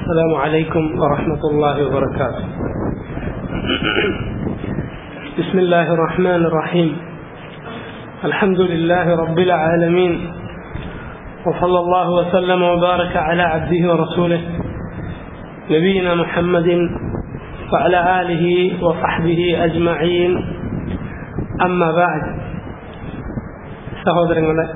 السلام عليكم ورحمة الله وبركاته بسم الله الرحمن الرحيم الحمد لله رب العالمين وصلى الله وسلم وبارك على عبده ورسوله نبينا محمد وعلى آله وصحبه أجمعين أما بعد സഹോദരങ്ങളെ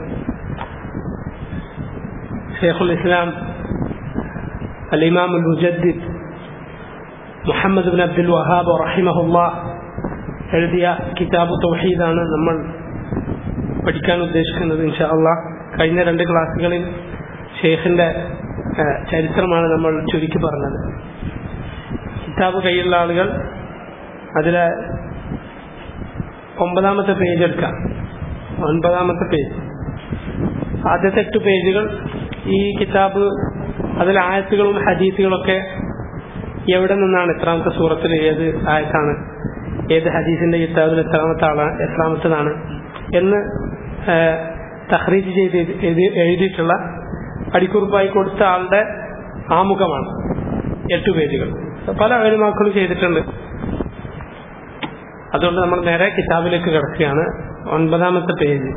ഷെയ്ഖുൽ ഇസ്ലാം അൽ ഇമാം അൽ മുജദ്ദിദ് മുഹമ്മദ് ബിൻ അബ്ദുൽ വഹാബ് റഹിമഹുല്ല എഴുതിയ കിതാബ് തൗഹീദാണ് നമ്മൾ പഠിക്കാൻ ഉദ്ദേശിക്കുന്നത് ഇൻഷാ അള്ളാ കഴിഞ്ഞ രണ്ട് ക്ലാസ്സുകളിൽ ഷെയ്ഖിന്റെ ചരിത്രമാണ് നമ്മൾ ചുരുക്കി പറഞ്ഞത് കിതാബ് കയ്യിലുള്ള ആളുകൾ അതിലെ ഒമ്പതാമത്തെ പേജ് എടുക്കാം ഒൻപതാമത്തെ പേജ് ആദ്യത്തെ എട്ട് പേജുകൾ ഈ കിതാബ് അതിലെ ആയത്തുകളും ഹദീസുകളൊക്കെ എവിടെ നിന്നാണ് എത്രാമത്തെ സൂറത്തിൽ ഏത് ആയത്താണ് ഏത് ഹദീസിന്റെ കിതാബിൽ എത്രാമത്തെ ആളാണ് എത്രാമത്തതാണ് എന്ന് തഹ്രീജ് ചെയ്ത് എഴുതിയിട്ടുള്ള അടിക്കുറിപ്പായി കൊടുത്ത ആളുടെ ആമുഖമാണ് എട്ട് പേജുകൾ പല അനുമാക്കളും ചെയ്തിട്ടുണ്ട് അതുകൊണ്ട് നമ്മൾ നേരെ കിതാബിലേക്ക് കിടക്കുകയാണ് ഒൻപതാമത്തെ പേജ്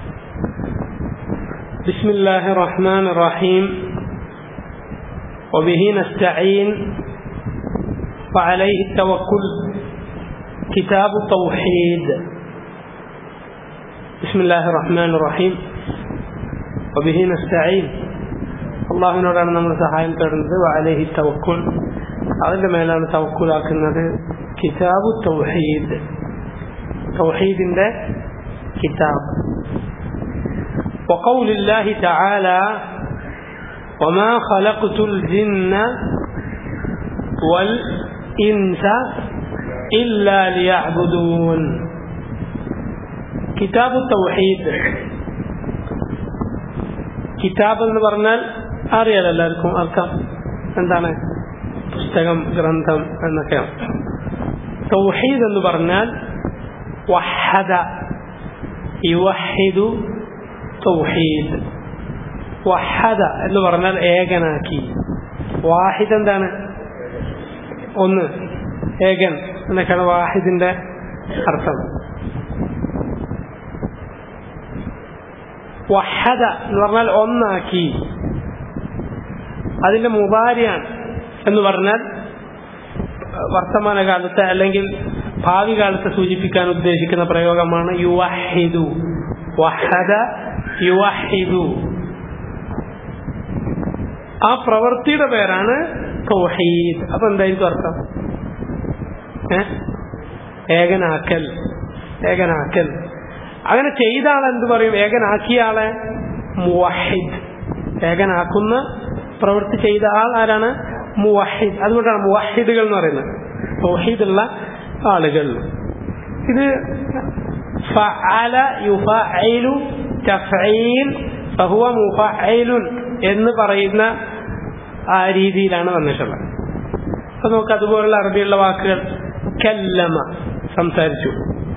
بسم الله الرحمن الرحيم وبه نستعين وعليه التوكل كتاب التوحيد بسم الله الرحمن الرحيم وبه نستعين അള്ളാഹുവിനോടാണ് നമ്മൾ സഹായം തേടുന്നത് വാലേഹി തവക്കുൽ അതിന്റെ മേലാണ് തവക്കുലാക്കുന്നത് കിതാബു തൗഹീദ് തൗഹീദിന്റെ കിതാബ് وقول الله تعالى وما خلقت الجن والإنس إلا ليعبدون كتاب التوحيد കിതാബ് എന്ന് പറഞ്ഞാൽ അറിയാലോ എല്ലാവർക്കും അർത്ഥം എന്താണ് പുസ്തകം ഗ്രന്ഥം എന്നൊക്കെയാണ് തൗഹീദ് എന്ന് പറഞ്ഞാൽ വഹദ യുവഹിദു തൗഹീദ് വഹദ എന്ന് പറഞ്ഞാൽ ഏകനാക്കി വാഹിദ് എന്താണ് ഒന്ന് ഏകൻ എന്നൊക്കെയാണ് വാഹിദിന്റെ അർത്ഥം വഹദ എന്ന് പറഞ്ഞാൽ ഒന്നാക്കി അതിന്റെ മുബാരിയാണ് എന്ന് പറഞ്ഞാൽ വർത്തമാനകാലത്തെ അല്ലെങ്കിൽ ഭാവി കാലത്തെ സൂചിപ്പിക്കാൻ ഉദ്ദേശിക്കുന്ന പ്രയോഗമാണ് യുവഹിദു വഹദ യുവഹിദു ആ പ്രവൃത്തിയുടെ പേരാണ് തൗഹീദ് അപ്പൊ എന്തായിരിക്കും അർത്ഥം ഏകനാക്കൽ ഏകനാക്കൽ അങ്ങനെ ചെയ്ത ആളെ എന്ത് പറയും ഏകനാക്കിയ ആളെ മുവഹിദ് ഏകനാക്കുന്ന പ്രവൃത്തി ചെയ്ത ആൾ ആരാണ് മുവഹിദ് അതുകൊണ്ടാണ് മുവഹിദുകൾ എന്ന് പറയുന്നത് തൗഹീദുള്ള ആളുകൾ ഇത് ഫഅല യുഫഅലു തഫഈൽ ഫഹുവ മുഫഅലുൻ എന്ന് പറയുന്ന ആ രീതിയിലാണ് വന്നിട്ടുള്ളത് അപ്പൊ നമുക്ക് അതുപോലുള്ള അറബിയുള്ള വാക്കുകൾ കല്ലമ സംസാരിച്ചു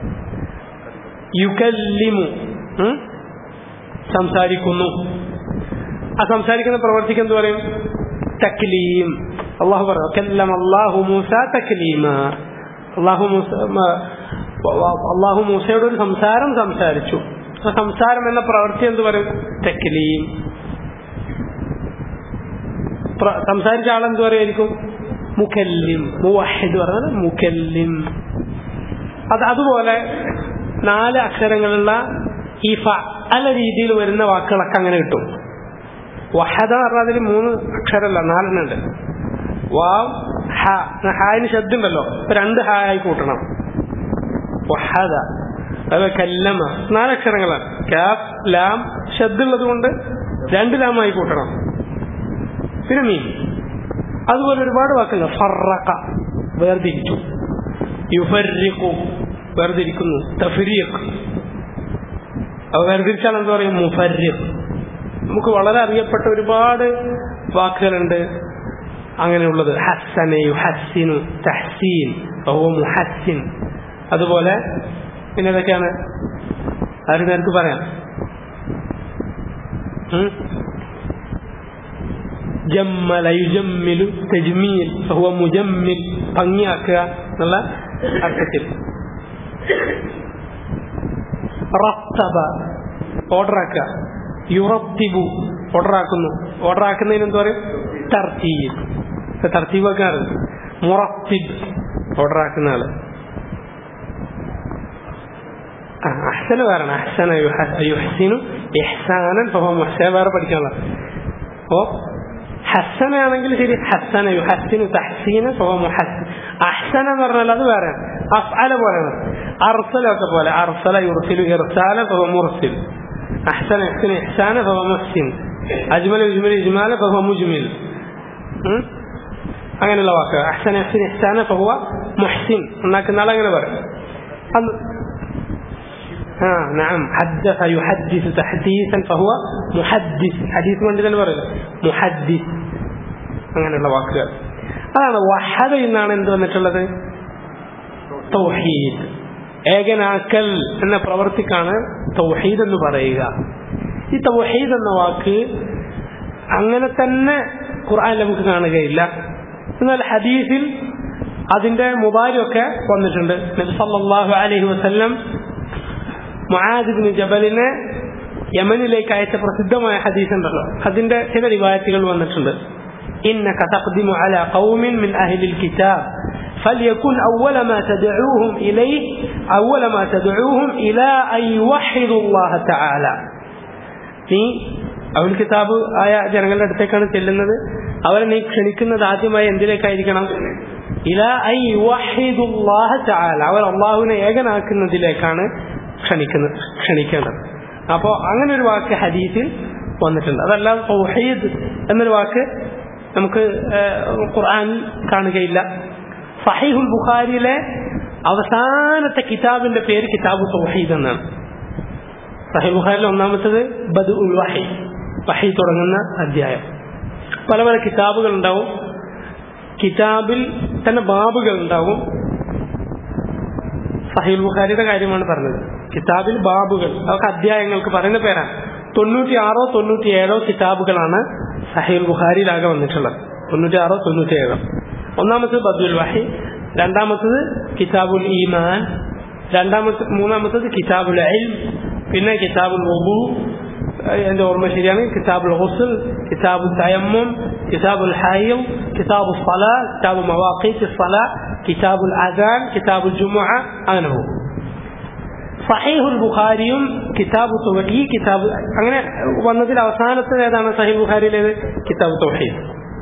യുകല്ലിമു സംസാരിക്കുന്നു ആ സംസാരിക്കുന്ന പ്രവർത്തിക്ക് എന്ത് പറയും തക്ലീം അള്ളാഹു പറഞ്ഞു കല്ലം അള്ളാഹു മൂസ തക്ലീമ അള്ളാഹു മൂസ അള്ളാഹു മൂസയുടെ ഒരു സംസാരം സംസാരിച്ചു ആ സംസാരം എന്ന പ്രവൃത്തി എന്ത് പറയും തക്ലീം സംസാരിച്ച ആളെന്ത് പറയുമായിരിക്കും മുഖല്ലിം മുവഹിദ് പറഞ്ഞത് മുഖല്ലിം അത് അതുപോലെ നാല് അക്ഷരങ്ങളുള്ള ഈ ഫ അല്ല രീതിയിൽ വരുന്ന വാക്കുകളൊക്കെ അങ്ങനെ കിട്ടും വഹദ പറഞ്ഞാൽ അതിൽ മൂന്ന് അക്ഷരമല്ല നാലെണ്ണം ഉണ്ട് വാവ് ഹ ഹായിന് ശബ്ദമുണ്ടല്ലോ രണ്ട് ഹാ ആയി കൂട്ടണം വഹദ അത് കല്ലമ നാലക്ഷരങ്ങളാണ് കാഫ് ലാം ശബ്ദമുള്ളത് കൊണ്ട് രണ്ട് ലാമായി കൂട്ടണം പിന്നെ മീൻ അതുപോലെ ഒരുപാട് വാക്കുകൾ ഫറക്ക വേർതിരിച്ചു യുഫരിക്കു വേർതിരിക്കുന്നു തഫരീഖ് അത് വേർതിരിച്ചാൽ എന്താ പറയും മുഫരിഖ് നമുക്ക് വളരെ അറിയപ്പെട്ട ഒരുപാട് വാക്കുകളുണ്ട് അങ്ങനെയുള്ളത് ഹസനയു ഹസ്സിനു തഹ്സീൻ ഓ മുഹസ്സിൻ അതുപോലെ പിന്നെ ഏതൊക്കെയാണ് ആരും നേരത്തെ പറയാം ജമ്മല യുജമ്മിലു തെജ്മീൽ ഫഹുവ മുജമ്മിൽ ഭംഗിയാക്കുക എന്നുള്ള അർത്ഥത്തിൽ റത്തബ ഓർഡറാക്കുക യുറത്തിബു ഓർഡറാക്കുന്നു ഓർഡറാക്കുന്നതിന് എന്താ പറയും തർത്തീബ് തർത്തീബ് വെക്കാറുണ്ട് മുറത്തിബ് ഓർഡറാക്കുന്ന ആള് അഹ്സന വേറെ അഹ്സന യുഹ്സിനു ഇഹ്സാനൻ ഫഹുവ മുഹ്സന വേറെ പഠിക്കാനുള്ള ഓ ഹസന ആണെങ്കിൽ ശരി ഹസന യുഹസിനു തഹസീന ഫഹുവ മുഹസ്സിൻ അഹ്സന എന്ന് പറഞ്ഞാൽ അത് വേറെ അഫ്അല പോലെയാണ് അർസലൊക്കെ പോലെ അർസല യുർസിലു ഇർസാല ഫഹുവ മുർസിൽ അഹ്സന ഇഹ്സിനു ഇഹ്സാന ഫഹുവ മുഹ്സിൻ അജ്മൽ യുജ്മൽ ഇജ്മാല ഫഹുവ മുജ്മിൽ അങ്ങനെയുള്ള വാക്ക് അഹ്സന ഇഹ്സിൻ ഇഹ്സാന ഫഹുവ മുഹ്സിൻ എന്നാക്കുന്ന ആൾ അങ്ങനെ പറയും അന്ന് آه نعم حدث يحدث تحديثا فهو محدث حديث പണ്ഡിതൻ പറയുന്നത് മുഹദ്ദിസ് അങ്ങനെയുള്ള വാക്കുകൾ അതാണ് വഹദ എന്നാണ് എന്ത് വന്നിട്ടുള്ളത് തൗഹീദ് ഏകനാക്കൽ എന്ന പ്രവർത്തിക്കാണ് തൗഹീദ് എന്ന് പറയുക ഈ തൗഹീദ് എന്ന വാക്ക് അങ്ങനെ തന്നെ ഖുർആൻ നമുക്ക് കാണുകയില്ല എന്നാൽ ഹദീസിൽ അതിന്റെ മുബാരൊക്കെ വന്നിട്ടുണ്ട് നബി സല്ലല്ലാഹു അലൈഹി വസല്ലം മുആദിബിന് ജബലിനെ യമനിലേക്ക് അയച്ച പ്രസിദ്ധമായ ഹദീസ് ഉണ്ടല്ലോ അതിന്റെ ചില റിവായത്തുകൾ വന്നിട്ടുണ്ട് إنك تقدم على قوم من أهل الكتاب فليكن أول ما تدعوهم إليه أول ما تدعوهم إلى أن يوحدوا الله تعالى നീ അവൽ കിതാബ് ആയ ജനങ്ങളുടെ അടുത്തേക്കാണ് ചെല്ലുന്നത് അവരെ നീ ക്ഷണിക്കുന്നത് ആദ്യമായി എന്തിലേക്കായിരിക്കണം ഇല ഐ വഹിദുല്ലാഹ ചാല അവർ അള്ളാഹുവിനെ ഏകനാക്കുന്നതിലേക്കാണ് ക്ഷണിക്കുന്നത് ക്ഷണിക്കേണ്ടത് അപ്പോൾ അങ്ങനെ ഒരു വാക്ക് ഹദീസിൽ വന്നിട്ടുണ്ട് അതല്ല തൗഹീദ് എന്നൊരു വാക്ക് നമുക്ക് ഖുർആൻ കാണുകയില്ല സഹീഹുൽ ബുഖാരിയിലെ അവസാനത്തെ കിതാബിന്റെ പേര് കിതാബ് തൗഹീദ് എന്നാണ് സഹീഹ് ബുഖാരിലെ ഒന്നാമത്തത് ബദു ഉൽ വഹി വഹി തുടങ്ങുന്ന അധ്യായം പല പല കിതാബുകൾ ഉണ്ടാവും കിതാബിൽ തന്നെ ബാബുകൾ ഉണ്ടാവും സഹീൽ ബുഖാരിയുടെ കാര്യമാണ് പറഞ്ഞത് കിതാബിൽ ബാബുകൾ അതൊക്കെ അധ്യായങ്ങൾക്ക് പറയുന്ന പേരാണ് തൊണ്ണൂറ്റി ആറോ തൊണ്ണൂറ്റി ഏഴോ കിതാബുകളാണ് സഹീൽ ബുഖാരിയിലാകെ വന്നിട്ടുള്ളത് തൊണ്ണൂറ്റി ആറോ തൊണ്ണൂറ്റി ഏഴോ ഒന്നാമത്തത് ബദുൽ വഹി രണ്ടാമത്തത് കിതാബുൽ ഈമാൻ രണ്ടാമത്തെ മൂന്നാമത്തത് കിതാബുൽ അൽ പിന്നെ കിതാബുൽ വബു എന്റെ ഓർമ്മ ശരിയാണ് കിതാബുൽ ഹുസുൽ കിതാബു തയമ്മും കിതാബുൽ ഹൈം കിതാബു സല കിതാബു മവാഖീത്ത് സല കിതാബുൽ അദാൻ കിതാബുൽ ജുമുഅ അങ്ങനെ പോകും സഹീഹുൽ ബുഖാരിയും കിതാബു ഈ കിതാബ് അങ്ങനെ വന്നതിൽ അവസാനത്തെ ഏതാണ് സഹീൽ ബുഖാരിയിലേത് കിതാബ് തൗഹീദ്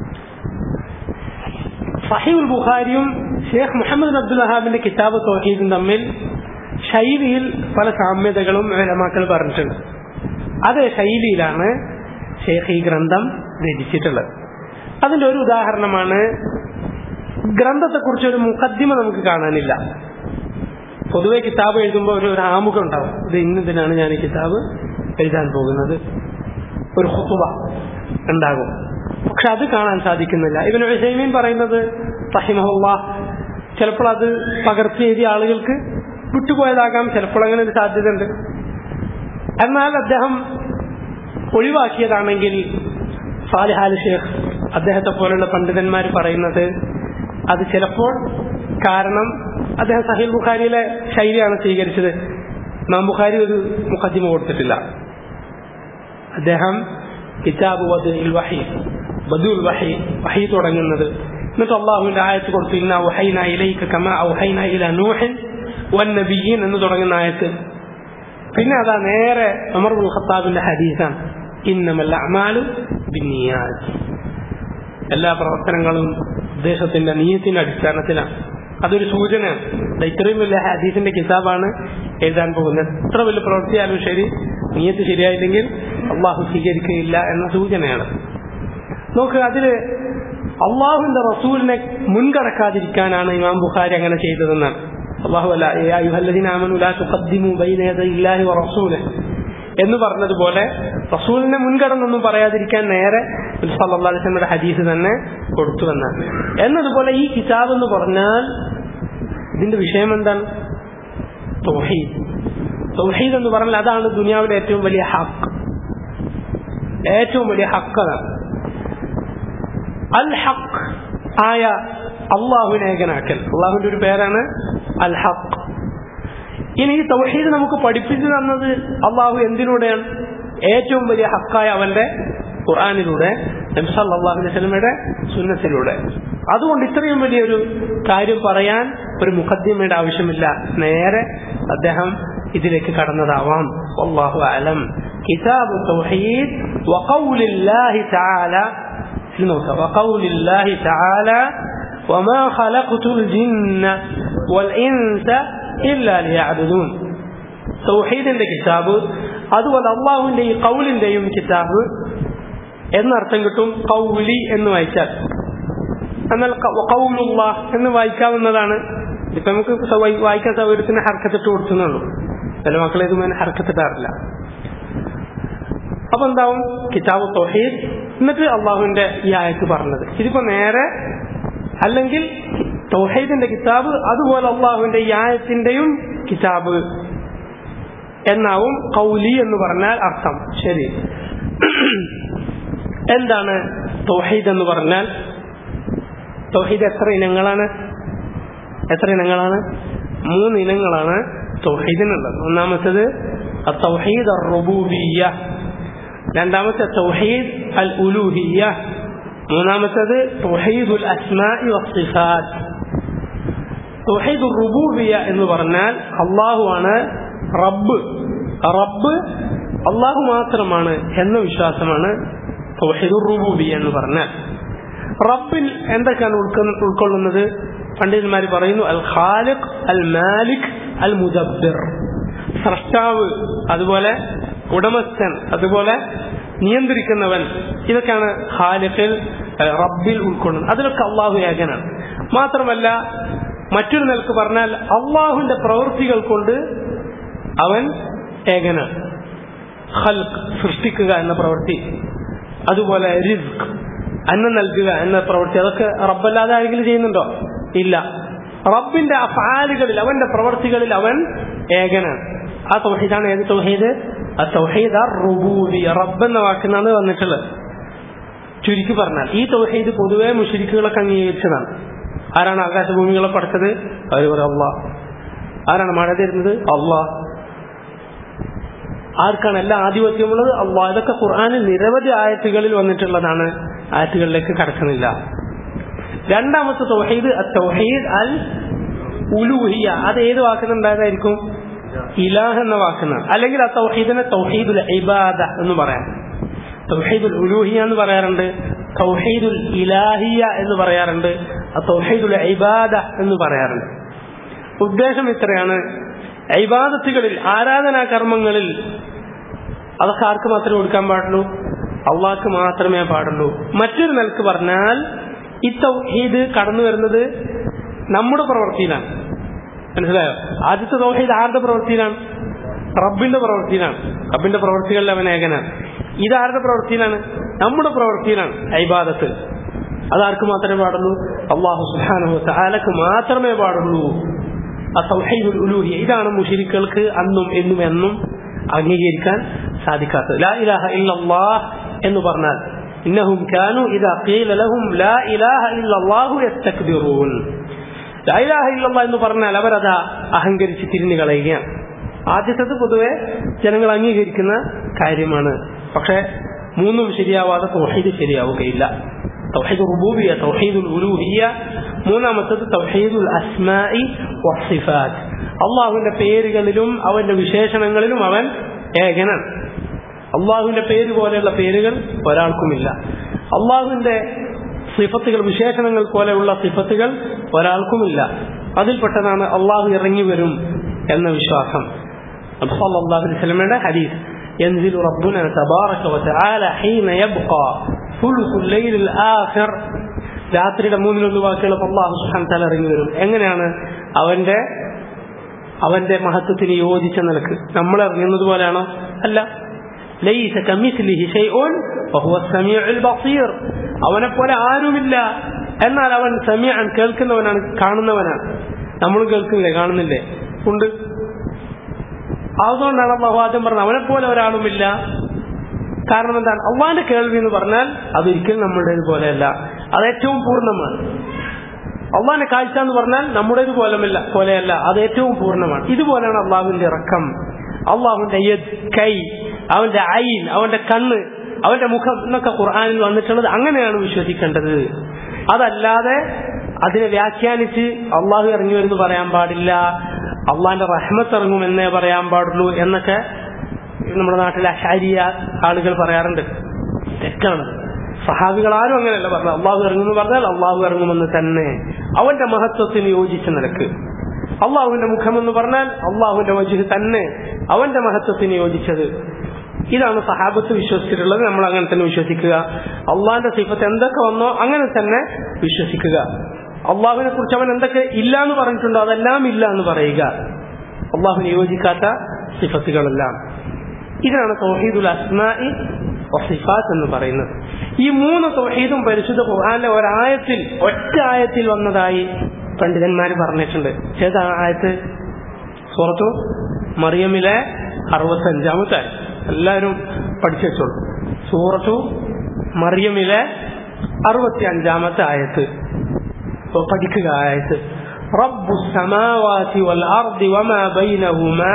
സഹീൽ ബുഖാരിയും ഷേഖ് മുഹമ്മദ് അബ്ദുൽ വഹാബിന്റെ കിതാബ് തൗഹീദും തമ്മിൽ ശൈലിയിൽ പല സാമ്യതകളും വിലമാക്കൾ പറഞ്ഞിട്ടുണ്ട് അതേ ശൈലിയിലാണ് ഷേഖ് ഈ ഗ്രന്ഥം രചിച്ചിട്ടുള്ളത് അതിന്റെ ഒരു ഉദാഹരണമാണ് ഗ്രന്ഥത്തെക്കുറിച്ച് ഒരു മുഖദ്ദിമ നമുക്ക് കാണാനില്ല പൊതുവെ കിതാബ് എഴുതുമ്പോൾ ഒരു ഒരു ആമുഖം ഉണ്ടാവും ഇത് ഇന്നതിനാണ് ഞാൻ ഈ കിതാബ് എഴുതാൻ പോകുന്നത് ഒരു ഹുത്തുബ ഉണ്ടാകും പക്ഷെ അത് കാണാൻ സാധിക്കുന്നില്ല ഇവൻ ഹുസൈമീൻ പറയുന്നത് റഹിമഹുല്ല ചിലപ്പോൾ അത് പകർത്തി എഴുതിയ ആളുകൾക്ക് വിട്ടുപോയതാകാം ചിലപ്പോൾ അങ്ങനെ ഒരു സാധ്യതയുണ്ട് എന്നാൽ അദ്ദേഹം ഒഴിവാക്കിയതാണെങ്കിൽ സാലിഹാൽ ഷേഖ് അദ്ദേഹത്തെ പോലുള്ള പണ്ഡിതന്മാർ പറയുന്നത് അത് ചിലപ്പോൾ കാരണം അദ്ദേഹം സഹീൽ ബുഖാരിയിലെ ശൈലിയാണ് സ്വീകരിച്ചത് നാം ബുഖാരി ഒരു മുഖദ്ദിമ കൊടുത്തിട്ടില്ല അദ്ദേഹം കിതാബ് വദുൽ വഹി ബദുൽ വഹി വഹി തുടങ്ങുന്നത് എന്നിട്ട് അള്ളാഹുവിന്റെ ആയത്ത് കൊടുത്തു ഇന്ന വഹൈന ഇലൈക കമ ഔഹൈന ഇല നൂഹൻ വൻ നബിയീൻ എന്ന് തുടങ്ങുന്ന ആയത്ത് പിന്നെ അതാ നേരെ അമർ ബുൽ ഖത്താബിന്റെ ഹദീസാണ് ഇന്നമല്ല അമാലു ബിന്നിയാത്ത് എല്ലാ പ്രവർത്തനങ്ങളും ഉദ്ദേശത്തിന്റെ നീയത്തിന്റെ അടിസ്ഥാനത്തിലാണ് അതൊരു സൂചനയാണ് ഇത്രയും വലിയ ഹദീസിന്റെ കിതാബാണ് എഴുതാൻ പോകുന്നത് എത്ര വലിയ പ്രവൃത്തിയാലും ശരി നീയത്ത് ശരിയായില്ലെങ്കിൽ അള്ളാഹു സ്വീകരിക്കുകയില്ല എന്ന സൂചനയാണ് നോക്ക് അതില് അള്ളാഹുവിന്റെ റസൂലിനെ മുൻകടക്കാതിരിക്കാനാണ് ഇമാം ബുഖാരി അങ്ങനെ ചെയ്തതെന്നാണ് അള്ളാഹു അല്ല എന്ന് പറഞ്ഞതുപോലെ റസൂലിനെ മുൻകടന്നൊന്നും പറയാതിരിക്കാൻ നേരെ സല്ലാസ്ലമിയുടെ ഹദീസ് തന്നെ കൊടുത്തു എന്നാണ് എന്നതുപോലെ ഈ കിതാബ് എന്ന് പറഞ്ഞാൽ ഇതിന്റെ വിഷയം എന്താണ് തൗഹീദ് തൗഹീദ് എന്ന് പറഞ്ഞാൽ അതാണ് ദുനിയാവിലെ ഏറ്റവും വലിയ ഹക്ക് ഏറ്റവും വലിയ ഹക്ക് അതാണ് അൽ ഹഖ് ആയ അള്ളാഹുവിനെ ഏകനാക്കൽ അള്ളാഹുവിന്റെ ഒരു പേരാണ് അൽ ഹഖ് ഇനി ഈ തൗഹീദ് നമുക്ക് പഠിപ്പിച്ചു തന്നത് അള്ളാഹു എന്തിലൂടെയാണ് ഏറ്റവും വലിയ ഹക്കായ അവന്റെ ഖുർആാനിലൂടെ നബ്സല്ലാഹുലി സ്വലമയുടെ സുന്നത്തിലൂടെ അതുകൊണ്ട് ഇത്രയും വലിയൊരു കാര്യം പറയാൻ ഒരു മുഖദ്യമയുടെ ആവശ്യമില്ല നേരെ അദ്ദേഹം ഇതിലേക്ക് കടന്നതാവാം അള്ളാഹു അലം കിതാബ് തൗഹീദ് وقول الله تعالى وقول الله تعالى وما خلقت الجن والإنس إلا ليعبدون തൗഹീദിന്റെ കിതാബ് അതുപോലെ അള്ളാഹുവിന്റെ ഈ കൗലിന്റെയും കിതാബ് എന്നർത്ഥം കിട്ടും കൗലി എന്ന് വായിച്ചാൽ എന്നാൽ കൗലുള്ള എന്ന് വായിക്കാവുന്നതാണ് ഇപ്പൊ നമുക്ക് വായിക്കാൻ സൗകര്യത്തിന് ഹർക്കത്തിട്ട് കൊടുക്കുന്നുള്ളൂ ചില മക്കളെ ഇതുപോലെ ഹർക്കത്തിട്ടാറില്ല അപ്പൊ എന്താവും കിതാബ് തൗഹീദ് എന്നിട്ട് അള്ളാഹുവിന്റെ ഈ ആയത്ത് പറഞ്ഞത് ഇതിപ്പോ നേരെ അല്ലെങ്കിൽ തൗഹീദിന്റെ കിതാബ് അതുപോലെ അള്ളാഹുവിന്റെ ഈ ആയത്തിന്റെയും കിതാബ് എന്നാവും കൗലി എന്ന് പറഞ്ഞാൽ അർത്ഥം ശരി എന്താണ് തൗഹീദ് എന്ന് പറഞ്ഞാൽ തൗഹീദ് എത്ര ഇനങ്ങളാണ് എത്ര ഇനങ്ങളാണ് മൂന്ന് ഇനങ്ങളാണ് തൗഹീദിനുള്ളത് ഒന്നാമത്തത് തൗഹീദ് റുബൂബിയ രണ്ടാമത്തെ തൗഹീദ് അൽ ഉലൂഹിയ മൂന്നാമത്തത് തൗഹീദ് ഉൽ അസ്മാഇ വസിഫാത്ത് തൗഹീദ് റുബൂബിയ എന്ന് പറഞ്ഞാൽ അള്ളാഹു ആണ് റബ്ബ് റബ്ബ് അള്ളാഹു മാത്രമാണ് എന്ന വിശ്വാസമാണ് തൗഹീദ് റുബൂബിയ എന്ന് പറഞ്ഞാൽ റബ്ബിൽ എന്തൊക്കെയാണ് ഉൾക്കൊള്ളുന്നത് പണ്ഡിതന്മാർ പറയുന്നു അൽ ഖാലിഖ് അൽ മാലിക് അൽ മുദബ്ബിർ സ്രഷ്ടാവ് അതുപോലെ ഉടമസ്ഥൻ അതുപോലെ നിയന്ത്രിക്കുന്നവൻ ഇതൊക്കെയാണ് ഖാലിഖിൽ റബ്ബിൽ ഉൾക്കൊള്ളുന്നത് അതിലൊക്കെ അള്ളാഹു ഏകനാണ് മാത്രമല്ല മറ്റൊരു നിലക്ക് പറഞ്ഞാൽ അള്ളാഹുവിന്റെ പ്രവൃത്തികൾ കൊണ്ട് അവൻ ഏകനാണ് ഖൽഖ് സൃഷ്ടിക്കുക എന്ന പ്രവൃത്തി അതുപോലെ റിസ്ക് അന്നം നൽകുക എന്ന പ്രവൃത്തി അതൊക്കെ റബ്ബല്ലാതെ ആരെങ്കിലും ചെയ്യുന്നുണ്ടോ ഇല്ല റബ്ബിന്റെ അഫാലുകളിൽ അവന്റെ പ്രവൃത്തികളിൽ അവൻ ഏകനാണ് ആ തൗഹീദാണ് ഏത് തൗഹീദ് ആ തൗഹീദ് റുബൂബി റബ്ബ് എന്ന വാക്കിനാണ് വന്നിട്ടുള്ളത് ചുരുക്കി പറഞ്ഞാൽ ഈ തൗഹീദ് പൊതുവെ മുഷരിക്കുകളൊക്കെ അംഗീകരിച്ചതാണ് ആരാണ് ആകാശഭൂമികളെ പഠിച്ചത് അവർ പറയും അള്ളാഹ് ആരാണ് മഴ തരുന്നത് അള്ളാഹ് ആർക്കാണ് എല്ലാ ആധിപത്യമുള്ളത് അള്ളാഹ് ഇതൊക്കെ ഖുർആാനിൽ നിരവധി ആയത്തുകളിൽ വന്നിട്ടുള്ളതാണ് ആയത്തുകളിലേക്ക് കടക്കുന്നില്ല രണ്ടാമത്തെ തൗഹീദ് തൗഹീദ് അൽ ഉലൂഹിയ അത് ഏത് വാക്കുന്നുണ്ടായതായിരിക്കും ഇലാഹ് എന്ന വാക്കുന്നാണ് അല്ലെങ്കിൽ ആ തൗഹീദിനെ തൗഹീദുൽ ഇബാദ എന്ന് പറയാം തൗഹീദുൽ ഉലൂഹിയ എന്ന് പറയാറുണ്ട് തൗഹീദുൽ ഇലാഹിയ എന്ന് പറയാറുണ്ട് ആ തൗഹീദുൽ ഇബാദ എന്ന് പറയാറുണ്ട് ഉദ്ദേശം ഇത്രയാണ് ഇബാദത്തുകളിൽ ആരാധനാ കർമ്മങ്ങളിൽ അതൊക്കെ ആർക്ക് മാത്രമേ കൊടുക്കാൻ പാടുള്ളൂ അള്ളാഹ്ക്ക് മാത്രമേ പാടുള്ളൂ മറ്റൊരു നിലക്ക് പറഞ്ഞാൽ ഈ തൗഹീദ് കടന്നു വരുന്നത് നമ്മുടെ പ്രവൃത്തിയിലാണ് മനസ്സിലായോ ആദ്യത്തെ തൗഹീദ് ആരുടെ പ്രവൃത്തിയിലാണ് റബ്ബിന്റെ പ്രവൃത്തിയിലാണ് റബ്ബിന്റെ പ്രവൃത്തികളിൽ അവൻ ഏകനാണ് ഇത് ആരുടെ പ്രവൃത്തിയിലാണ് നമ്മുടെ പ്രവൃത്തിയിലാണ് ഐബാദത്ത് അതാർക്ക് മാത്രമേ പാടുള്ളൂ അള്ളാഹു സുഹാനു താലക്ക് മാത്രമേ പാടുള്ളൂ ആ തൗഹീദുൽ ഉലൂഹിയ ഇതാണ് മുഷിരിക്കൾക്ക് അന്നും എന്നും എന്നും അംഗീകരിക്കാൻ സാധിക്കാത്തത് ലാ ഇലാഹ ഇല്ലല്ലാഹ് എന്ന് പറഞ്ഞാൽ ഇന്നഹും കാനു ഇദാ ഖീല ലഹും ലാ ഇലാഹ ഇല്ലല്ലാഹു യസ്തക്ബിറൂൻ ലാ ഇലാഹ ഇല്ലല്ലാഹ് എന്ന് പറഞ്ഞാൽ അവരതാ അഹങ്കരിച്ച് തിരിഞ്ഞു കളയുകയാണ് ആദ്യത്തത് പൊതുവെ ജനങ്ങൾ അംഗീകരിക്കുന്ന കാര്യമാണ് പക്ഷെ മൂന്നും ശരിയാവാതെ തൗഹീദ് ശരിയാവുകയില്ല തൗഹീദ് റുബൂബിയ തൗഹീദുൽ ഉലൂഹിയ മൂന്നാമത്തത് തൗഹീദുൽ അസ്മായി വസിഫാത്ത് അള്ളാഹുവിന്റെ പേരുകളിലും അവന്റെ വിശേഷണങ്ങളിലും അവൻ ഏകനാണ് അള്ളാഹുവിന്റെ പേര് പോലെയുള്ള പേരുകൾ ഒരാൾക്കുമില്ല അള്ളാഹുവിന്റെ സിഫത്തുകൾ വിശേഷണങ്ങൾ പോലെയുള്ള സിഫത്തുകൾ ഒരാൾക്കുമില്ല അതിൽപ്പെട്ടതാണ് അള്ളാഹു ഇറങ്ങി വരും എന്ന വിശ്വാസം അള്ളാഹുലമയുടെ ഹദീസ് ينزل ربنا تبارك وتعالى حين يبقى ثلث الليل الآخر രാത്രിയുടെ മൂന്നിലൊന്ന് വാക്കുകൾ അള്ളാഹു സുഹാൻ തല ഇറങ്ങി വരും എങ്ങനെയാണ് അവന്റെ അവന്റെ മഹത്വത്തിന് യോജിച്ച നിലക്ക് നമ്മൾ ഇറങ്ങുന്നത് പോലെയാണോ അല്ല ലൈസ കമിസ്ലിഹി ഷൈഉൻ വഹുവ സമീഉൽ ബസീർ അവനെ പോലെ ആരുമില്ല എന്നാൽ അവൻ സമീഅൻ കേൾക്കുന്നവനാണ് കാണുന്നവനാണ് നമ്മൾ കേൾക്കുന്നില്ലേ കാണുന്നില്ലേ ഉണ്ട് അതുകൊണ്ടാണ് അള്ളാഹു ആദ്യം പറഞ്ഞത് അവനെ പോലെ ഒരാളുമില്ല കാരണം എന്താണ് അള്ളാന്റെ കേൾവി എന്ന് പറഞ്ഞാൽ അതൊരിക്കലും നമ്മുടേത് പോലെയല്ല അത് ഏറ്റവും പൂർണ്ണമാണ് അള്ളാഹിന്റെ കാഴ്ച എന്ന് പറഞ്ഞാൽ നമ്മുടേത് പോലമല്ല പോലെയല്ല അത് ഏറ്റവും പൂർണ്ണമാണ് ഇതുപോലെയാണ് അള്ളാഹുവിന്റെ ഇറക്കം അള്ളാഹുവിന്റെ യദ് കൈ അവന്റെ ഐൻ അവന്റെ കണ്ണ് അവന്റെ മുഖം എന്നൊക്കെ ഖുർആാനിൽ വന്നിട്ടുള്ളത് അങ്ങനെയാണ് വിശ്വസിക്കേണ്ടത് അതല്ലാതെ അതിനെ വ്യാഖ്യാനിച്ച് അള്ളാഹു ഇറങ്ങി വരുന്നു പറയാൻ പാടില്ല അള്ളാഹിന്റെ റഹ്മത്ത് ഇറങ്ങുമെന്നേ പറയാൻ പാടുള്ളൂ എന്നൊക്കെ നമ്മുടെ നാട്ടിലെ അശാരിയ ആളുകൾ പറയാറുണ്ട് തെറ്റാണ് സഹാബികൾ ആരും അങ്ങനെയല്ല പറഞ്ഞത് അള്ളാഹു ഇറങ്ങുമെന്ന് പറഞ്ഞാൽ അള്ളാഹു ഇറങ്ങുമെന്ന് തന്നെ അവന്റെ മഹത്വത്തിന് യോജിച്ച നിലക്ക് അള്ളാഹുവിന്റെ മുഖമെന്ന് പറഞ്ഞാൽ അള്ളാഹുവിന്റെ വജുഹ് തന്നെ അവന്റെ മഹത്വത്തിന് യോജിച്ചത് ഇതാണ് സഹാബത്ത് വിശ്വസിച്ചിട്ടുള്ളത് നമ്മൾ അങ്ങനെ തന്നെ വിശ്വസിക്കുക അള്ളാഹിന്റെ സിഫത്ത് എന്തൊക്കെ വന്നോ അങ്ങനെ തന്നെ വിശ്വസിക്കുക അള്ളാഹുവിനെ കുറിച്ച് അവൻ എന്തൊക്കെ ഇല്ല എന്ന് പറഞ്ഞിട്ടുണ്ടോ അതെല്ലാം ഇല്ല എന്ന് പറയുക അള്ളാഹുവിന് യോജിക്കാത്ത സിഫത്തുകളെല്ലാം ഇതാണ് തൗഹീദുൽ അസ്മായി വസിഫാത്ത് എന്ന് പറയുന്നത് ഈ മൂന്ന് തൗഹീദും പരിശുദ്ധ ഖുർആാനിലെ ഒരായത്തിൽ ഒറ്റ ആയത്തിൽ വന്നതായി പണ്ഡിതന്മാർ പറഞ്ഞിട്ടുണ്ട് ഏതാ ആയത്ത് സുഹൃത്തു മറിയമിലെ അറുപത്തഞ്ചാമത്തെ ആയത് എല്ലാവരും പഠിച്ചു വെച്ചോളൂ സൂറത്തു മറിയമിലെ അറുപത്തി അഞ്ചാമത്തെ ആയത്ത് ഇപ്പൊ പഠിക്കുക ആയത്ത് رب السماوات والأرض وما بينهما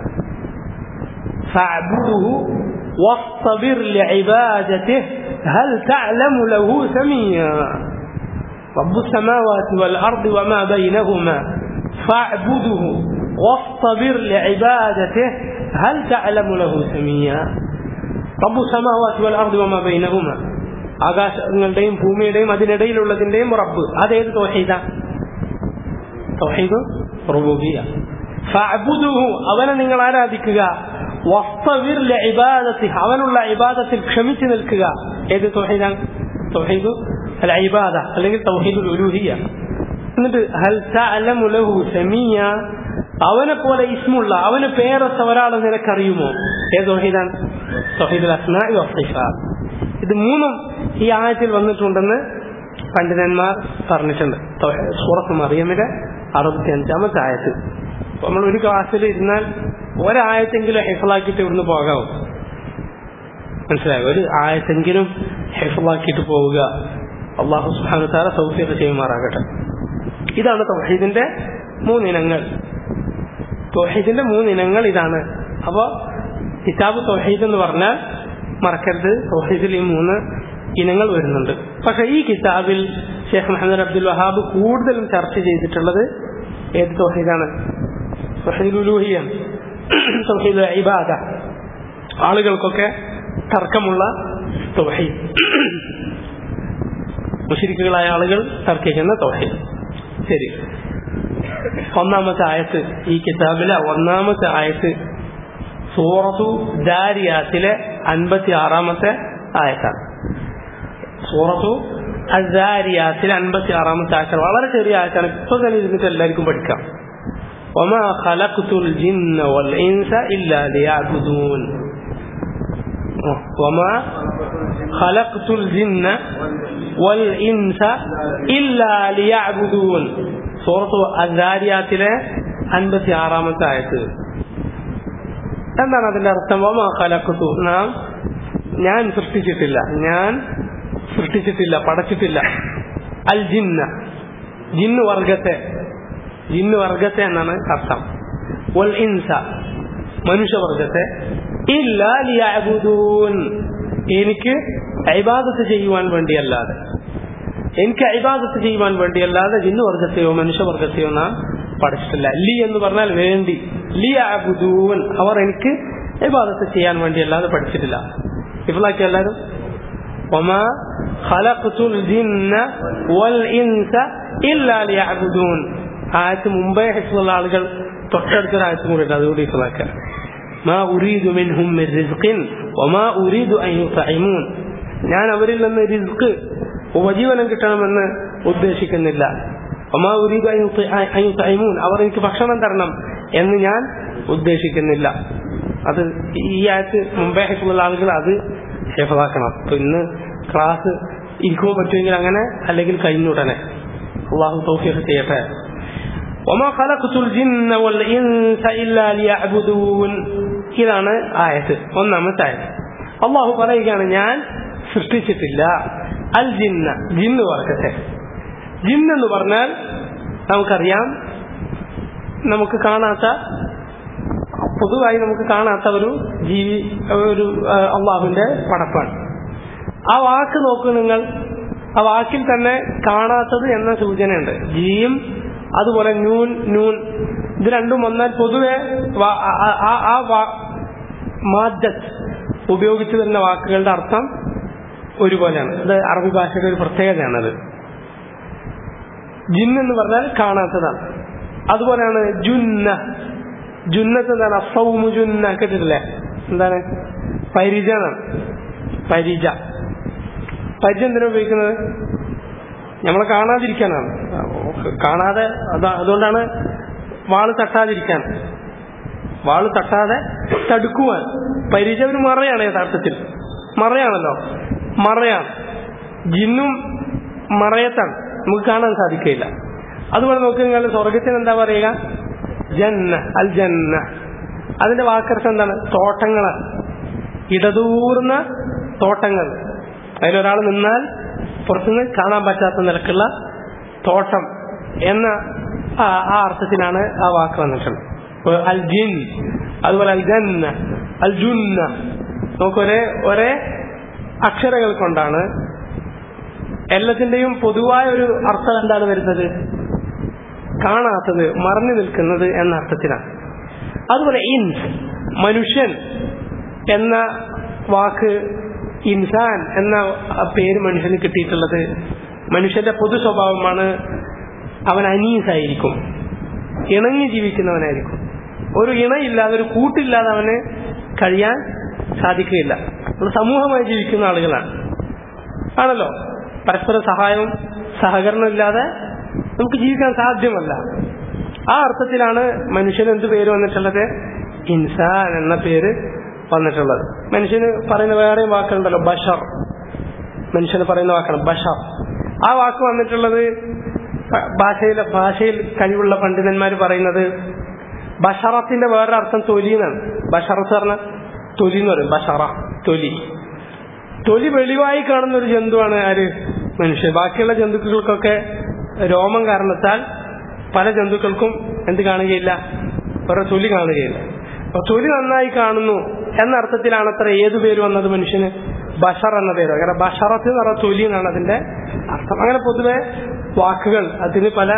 فاعبده واصطبر لعبادته هل تعلم له سميا رب السماوات والأرض وما بينهما فاعبده واصطبر لعبادته هل تعلم له سميا റബ്ബു സമാവാത്തി വൽ അർദി വമാ ബൈനഹുമ ആകാശങ്ങളുടെയും ഭൂമിയുടെയും അതിനിടയിലുള്ളതിന്റെയും റബ്ബ് അതേത് തൗഹീദ തൗഹീദ് റുബൂബിയ ഫഅബ്ദുഹു അവനെ നിങ്ങൾ ആരാധിക്കുക വസ്തവിർ ലഇബാദത്തി അവനുള്ള ഇബാദത്തിൽ ക്ഷമിച്ചു നിൽക്കുക ഏത് തൗഹീദാണ് തൗഹീദ് അൽ ഇബാദ അല്ലെങ്കിൽ തൗഹീദുൽ ഉലൂഹിയ എന്നിട്ട് ഹൽ തഅലമു ലഹു സമീയ അവനെ പോലെ ഇസ്മുള്ള അവന് പേരൊത്ത ഒരാളെ നിനക്കറിയുമോ ഏത് തൗഹീദാണ് തൗഹീദുൽ അസ്മാഇ വസിഫാത്ത് ഇത് മൂന്നും ഈ ആയത്തിൽ വന്നിട്ടുണ്ടെന്ന് പണ്ഡിതന്മാർ പറഞ്ഞിട്ടുണ്ട് സൂറത്ത് മറിയമിന്റെ അറുപത്തി അഞ്ചാമത്തെ ആയത്ത് നമ്മൾ ഒരു ക്ലാസ്സിൽ ഇരുന്നാൽ ഒരായത്തെങ്കിലും ഹെഫലാക്കിയിട്ട് ഇവിടുന്ന് പോകാവും മനസ്സിലായോ ഒരു ആയത്തെങ്കിലും ഹെഫലാക്കിയിട്ട് പോവുക അള്ളാഹു സുഹാനുത്താര സൗഫിയൊക്കെ ചെയ്യുമാറാകട്ടെ ഇതാണ് തൗഹീദിന്റെ മൂന്നിനങ്ങൾ തൗഹീദിന്റെ മൂന്നിനങ്ങൾ ഇതാണ് അപ്പോ കിതാബ് തൗഹീദ് എന്ന് പറഞ്ഞാൽ മറക്കരുത് തൗഹീദിൽ ഈ മൂന്ന് ഇനങ്ങൾ വരുന്നുണ്ട് പക്ഷെ ഈ കിതാബിൽ ഷെയ്ഖ് മുഹമ്മദ് അബ്ദുൽ വഹാബ് കൂടുതലും ചർച്ച ചെയ്തിട്ടുള്ളത് ഏത് തൗഹീദാണ് തൗഹീദുലൂഹിയാണ് തൗഹീദ് ഇബാദ ആളുകൾക്കൊക്കെ തർക്കമുള്ള തൗഹീദ് മുഷിരിക്കുകളായ ആളുകൾ തർക്കിക്കുന്ന തൗഹീദ് ശരി ഒന്നാമത്തെ ആയത്ത് ഈ കിതാബിലെ ഒന്നാമത്തെ ആയത്ത് സൂറത്തു ദാരിയാത്തിലെ അൻപത്തി ആറാമത്തെ ആയത്താണ് സൂറത്തു അസാരിയാത്തിലെ അൻപത്തി ആറാമത്തെ ആയത്താണ് വളരെ ചെറിയ ആയത്താണ് ഇപ്പൊ തന്നെ ഇരുന്നിട്ട് എല്ലാവർക്കും പഠിക്കാം وما خلقت الجن والإنس إلا ليعبدون وما خلقت الجن والإنس إلا ليعبدون സൂറത്ത് അസാരിയാത്തിലെ അൻപത്തി ആറാമത്തെ ആയത്ത് എന്താണ് അതിന്റെ അർത്ഥം ഖലഖത്തു നാം ഞാൻ സൃഷ്ടിച്ചിട്ടില്ല ഞാൻ സൃഷ്ടിച്ചിട്ടില്ല പടച്ചിട്ടില്ല അൽ ജിന്ന ജിന്ന് വർഗത്തെ ജിന്ന് വർഗത്തെ എന്നാണ് അർത്ഥം വൽ ഇൻസ മനുഷ്യവർഗത്തെ ഇല്ല ലിയഅബുദൂൻ എനിക്ക് ഇബാദത്ത് ചെയ്യുവാൻ വേണ്ടിയല്ലാതെ എനിക്ക് ഇബാദത്ത് ചെയ്യുവാൻ വേണ്ടിയല്ലാതെ ജിന്നു വർഗത്തെയോ മനുഷ്യവർഗത്തെയോ നാം പഠിച്ചിട്ടില്ല ലി എന്ന് പറഞ്ഞാൽ വേണ്ടി ലി അബുദൂൻ അവർ എനിക്ക് ഇബാദത്ത് ചെയ്യാൻ വേണ്ടിയല്ലാതെ പഠിച്ചിട്ടില്ല ഇഫ്ലാക്കി എല്ലാവരും وما خلقت الجن والإنس إلا ليعبدون ആയത്ത് മുമ്പേ ഹിഫുള്ള ആളുകൾ തൊട്ടടുത്തൊരു ആയത്ത് കൂടി ഉണ്ട് അതുകൂടി ഇഫ്ലാക്കുക മാ ഉരീദു മിൻഹും മിൻ റിസ്ഖിൻ വമാ ഉരീദു അൻ യുതഇമൂൻ ഞാൻ അവരിൽ നിന്ന് റിസ്ക് ഉപജീവനം കിട്ടണമെന്ന് ഉദ്ദേശിക്കുന്നില്ല ഒമാ ഉരീദു അയുത്തൈമൂൻ അവർ എനിക്ക് ഭക്ഷണം തരണം എന്ന് ഞാൻ ഉദ്ദേശിക്കുന്നില്ല അത് ഈ ആഴ്ച മുമ്പേ ഹെഫുള്ള ആളുകൾ അത് ഹെഫാക്കണം അപ്പൊ ഇന്ന് ക്ലാസ് ഇരിക്കുമ്പോൾ പറ്റുമെങ്കിൽ അങ്ങനെ അല്ലെങ്കിൽ കഴിഞ്ഞുടനെ അള്ളാഹു തൗഫീഖ് ചെയ്യട്ടെ وما خلقت الجن والإنس إلا ليعبدون ഇതാണ് ആയത്ത് ഒന്നാമത്തെ ആയത്ത് അള്ളാഹു പറയുകയാണ് ഞാൻ സൃഷ്ടിച്ചിട്ടില്ല അൽ ജിന്ന ജിന്ന് വർഗത്തെ ജിന്ന് എന്ന് പറഞ്ഞാൽ നമുക്കറിയാം നമുക്ക് കാണാത്ത പൊതുവായി നമുക്ക് കാണാത്ത ഒരു ജീവി ഒരു ആ, അള്ളാഹുവിന്റെ പടപ്പാണ് ആ വാക്ക് നോക്കൂ നിങ്ങൾ ആ വാക്കിൽ തന്നെ കാണാത്തത് എന്ന സൂചനയുണ്ട് ജിയും അതുപോലെ ന്യൂൻ ന്യൂൻ ഇത് രണ്ടും വന്നാൽ പൊതുവെ വാ- ആ- ആ- ആ- ആ വാ- മാദ്ദത്ത് ഉപയോഗിച്ചു വരുന്ന വാക്കുകളുടെ അർത്ഥം ഒരുപോലെയാണ് അത് അറബി ഭാഷയുടെ ഒരു പ്രത്യേകതയാണത് ജിൻ എന്ന് പറഞ്ഞാൽ കാണാത്തതാണ് അതുപോലെയാണ് ജുന്ന ജുന്നത്ത് എന്താണ് അസൗമു ജുന്ന കേട്ടിട്ടില്ലേ എന്താണ് പരിച എന്നാണ് പരിച പരിച എന്തിനാ ഉപയോഗിക്കുന്നത് നമ്മളെ കാണാതിരിക്കാനാണ് കാണാതെ അതാ അതുകൊണ്ടാണ് വാള് തട്ടാതിരിക്കാൻ വാള് തട്ടാതെ തടുക്കുവാൻ പരിച ഒരു മറയാണ് യഥാർത്ഥത്തിൽ മറയാണല്ലോ മറയാണ് ജിന്നും മറയത്താണ് നമുക്ക് കാണാൻ സാധിക്കില്ല അതുപോലെ നോക്കി നിങ്ങൾ സ്വർഗത്തിന് എന്താ പറയുക ജന്ന അൽ ജന്ന അതിന്റെ വാക്കർത്ഥം എന്താണ് തോട്ടങ്ങളാണ് ഇടതൂർന്ന തോട്ടങ്ങൾ അതിലൊരാൾ നിന്നാൽ പുറത്തുനിന്ന് കാണാൻ പറ്റാത്ത നിലക്കുള്ള തോട്ടം എന്ന ആ ആ അർത്ഥത്തിലാണ് ആ വാക്ക് വന്നിട്ടുള്ളത് ഇപ്പൊ അൽ ജിൻ അതുപോലെ അൽ ജന്ന അൽ ജുന്ന നമുക്ക് ഒരേ ഒരേ അക്ഷരങ്ങൾ കൊണ്ടാണ് എല്ലാത്തിന്റെയും പൊതുവായ ഒരു അർത്ഥം എന്താണ് വരുന്നത് കാണാത്തത് മറഞ്ഞു നിൽക്കുന്നത് എന്ന അർത്ഥത്തിലാണ് അതുപോലെ ഇൻസ് മനുഷ്യൻ എന്ന വാക്ക് ഇൻസാൻ എന്ന പേര് മനുഷ്യന് കിട്ടിയിട്ടുള്ളത് മനുഷ്യന്റെ പൊതു സ്വഭാവമാണ് അവൻ അനീസായിരിക്കും ഇണങ്ങി ജീവിക്കുന്നവനായിരിക്കും ഒരു ഇണയില്ലാതെ ഒരു കൂട്ടില്ലാതെ അവന് കഴിയാൻ സാധിക്കുകയില്ല നമ്മൾ സമൂഹമായി ജീവിക്കുന്ന ആളുകളാണ് ആണല്ലോ പരസ്പര സഹായവും സഹകരണവും ഇല്ലാതെ നമുക്ക് ജീവിക്കാൻ സാധ്യമല്ല ആ അർത്ഥത്തിലാണ് മനുഷ്യന് എന്ത് പേര് വന്നിട്ടുള്ളത് ഇൻസാൻ എന്ന പേര് വന്നിട്ടുള്ളത് മനുഷ്യന് പറയുന്ന വേറെ വാക്കുണ്ടല്ലോ ബഷർ മനുഷ്യന് പറയുന്ന വാക്കാണ് ബഷർ ആ വാക്ക് വന്നിട്ടുള്ളത് ഭാഷയിലെ ഭാഷയിൽ കഴിവുള്ള പണ്ഡിതന്മാർ പറയുന്നത് ബഷറത്തിന്റെ വേറൊരു അർത്ഥം തൊലി എന്നാണ് ബഷറത്ത് പറഞ്ഞ തൊലി എന്ന് പറയും ബഷറ തൊലി തൊലി വെളിവായി കാണുന്ന ഒരു ജന്തുവാണ് ആര് മനുഷ്യൻ ബാക്കിയുള്ള ജന്തുക്കൾക്കൊക്കെ രോമം കാരണത്താൽ പല ജന്തുക്കൾക്കും എന്ത് കാണുകയില്ല വേറെ തൊലി കാണുകയില്ല അപ്പൊ തൊലി നന്നായി കാണുന്നു എന്ന അർത്ഥത്തിലാണ് അത്ര ഏതു പേര് വന്നത് മനുഷ്യന് ബഷർ എന്ന പേര് കാരണം ബഷറത്ത് എന്ന് പറഞ്ഞ തൊലി എന്നാണ് അതിന്റെ അർത്ഥം അങ്ങനെ പൊതുവെ വാക്കുകൾ അതിന് പല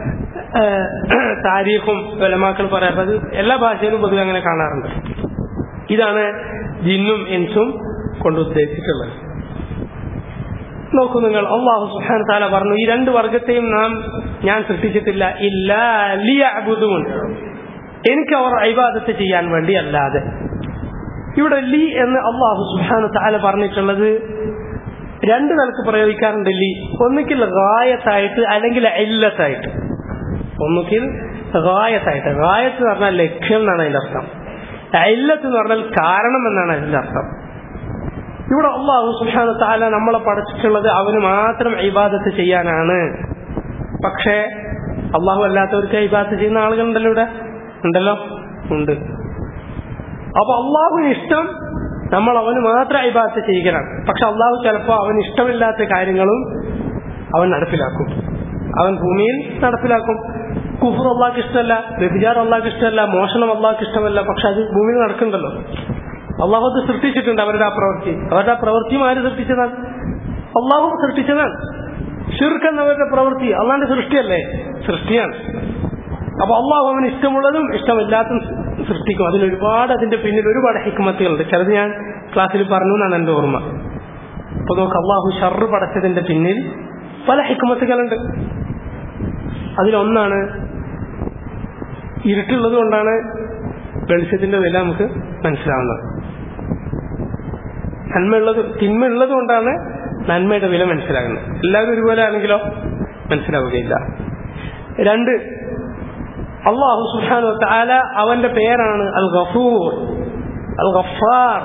താരീഖും വിലമാക്കൾ പറയാറ് അത് എല്ലാ ഭാഷയിലും പൊതുവെ അങ്ങനെ കാണാറുണ്ട് ഇതാണ് ജിന്നും ഇൻസും കൊണ്ട് ഉദ്ദേശിച്ചിട്ടുള്ളത് നോക്കൂ നിങ്ങൾ അള്ളാഹു സുഹാൻ താല പറഞ്ഞു ഈ രണ്ട് വർഗത്തെയും നാം ഞാൻ സൃഷ്ടിച്ചിട്ടില്ല ഇല്ല ലിയബുദൂൻ എനിക്ക് അവർ ഐബാദത്ത് ചെയ്യാൻ വേണ്ടി അല്ലാതെ ഇവിടെ ലി എന്ന് അള്ളാഹു സുഹാൻ താല പറഞ്ഞിട്ടുള്ളത് രണ്ട് നിലക്ക് പ്രയോഗിക്കാറുണ്ട് ലി ഒന്നുകിൽ ഗായത്തായിട്ട് അല്ലെങ്കിൽ എല്ലത്തായിട്ട് ഒന്നുകിൽ ഗായത്തായിട്ട് ഗായത്ത് എന്ന് പറഞ്ഞാൽ ലക്ഷ്യം എന്നാണ് അതിന്റെ അർത്ഥം എല്ലത്ത് എന്ന് പറഞ്ഞാൽ കാരണം എന്നാണ് അതിന്റെ അർത്ഥം ഇവിടെ അള്ളാഹു സുഹാന താല നമ്മളെ പഠിച്ചിട്ടുള്ളത് അവന് മാത്രം ഇബാദത്ത് ചെയ്യാനാണ് പക്ഷേ അള്ളാഹു അല്ലാത്തവർക്ക് ഇബാദത്ത് ചെയ്യുന്ന ആളുകളുണ്ടല്ലോ ഇവിടെ ഉണ്ടല്ലോ ഉണ്ട് അപ്പൊ അള്ളാഹുവിന് ഇഷ്ടം നമ്മൾ അവന് മാത്രം ഇബാദത്ത് ചെയ്യലാണ് പക്ഷെ അള്ളാഹു ചിലപ്പോൾ അവന് ഇഷ്ടമില്ലാത്ത കാര്യങ്ങളും അവൻ നടപ്പിലാക്കും അവൻ ഭൂമിയിൽ നടപ്പിലാക്കും കുഫർ അള്ളാഹ്ക്ക് ഇഷ്ടമല്ല വ്യഭിചാരം അള്ളാഹ്ക്ക് ഇഷ്ടമല്ല മോഷണം അള്ളാഹ്ക്ക് ഇഷ്ടമല്ല പക്ഷെ അത് ഭൂമിയിൽ നടക്കുന്നുണ്ടല്ലോ അള്ളാഹു അത് സൃഷ്ടിച്ചിട്ടുണ്ട് അവരുടെ ആ പ്രവൃത്തി അവരുടെ ആ പ്രവൃത്തിയും ആര് സൃഷ്ടിച്ചതാണ് അള്ളാഹു സൃഷ്ടിച്ചതാണ് ഷിർക്ക് എന്നവരുടെ പ്രവൃത്തി അള്ളാന്റെ സൃഷ്ടിയല്ലേ സൃഷ്ടിയാണ് അപ്പൊ അള്ളാഹു അവന് ഇഷ്ടമുള്ളതും ഇഷ്ടമില്ലാത്തതും സൃഷ്ടിക്കും അതിൽ ഒരുപാട് അതിന്റെ പിന്നിൽ ഒരുപാട് ഹിക്മത്തുകളുണ്ട് ചിലത് ഞാൻ ക്ലാസ്സിൽ പറഞ്ഞു എന്നാണ് എന്റെ ഓർമ്മ അപ്പൊ നോക്ക് അള്ളാഹു ഷർറ് പടച്ചതിന്റെ പിന്നിൽ പല ഹിക്മത്തുകളുണ്ട് അതിലൊന്നാണ് ഇരുട്ടുള്ളത് കൊണ്ടാണ് വെളിച്ചത്തിന്റെ വില നമുക്ക് മനസ്സിലാവുന്നത് നന്മയുള്ളത് തിന്മയുള്ളത് കൊണ്ടാണ് നന്മയുടെ വില മനസ്സിലാകുന്നത് എല്ലാവരും ഒരുപോലെ ആണെങ്കിലോ മനസ്സിലാവുകയില്ല രണ്ട് അള്ളാഹു സുഹാനു താല അവന്റെ പേരാണ് അൽ ഗഫൂർ അൽ ഗഫാർ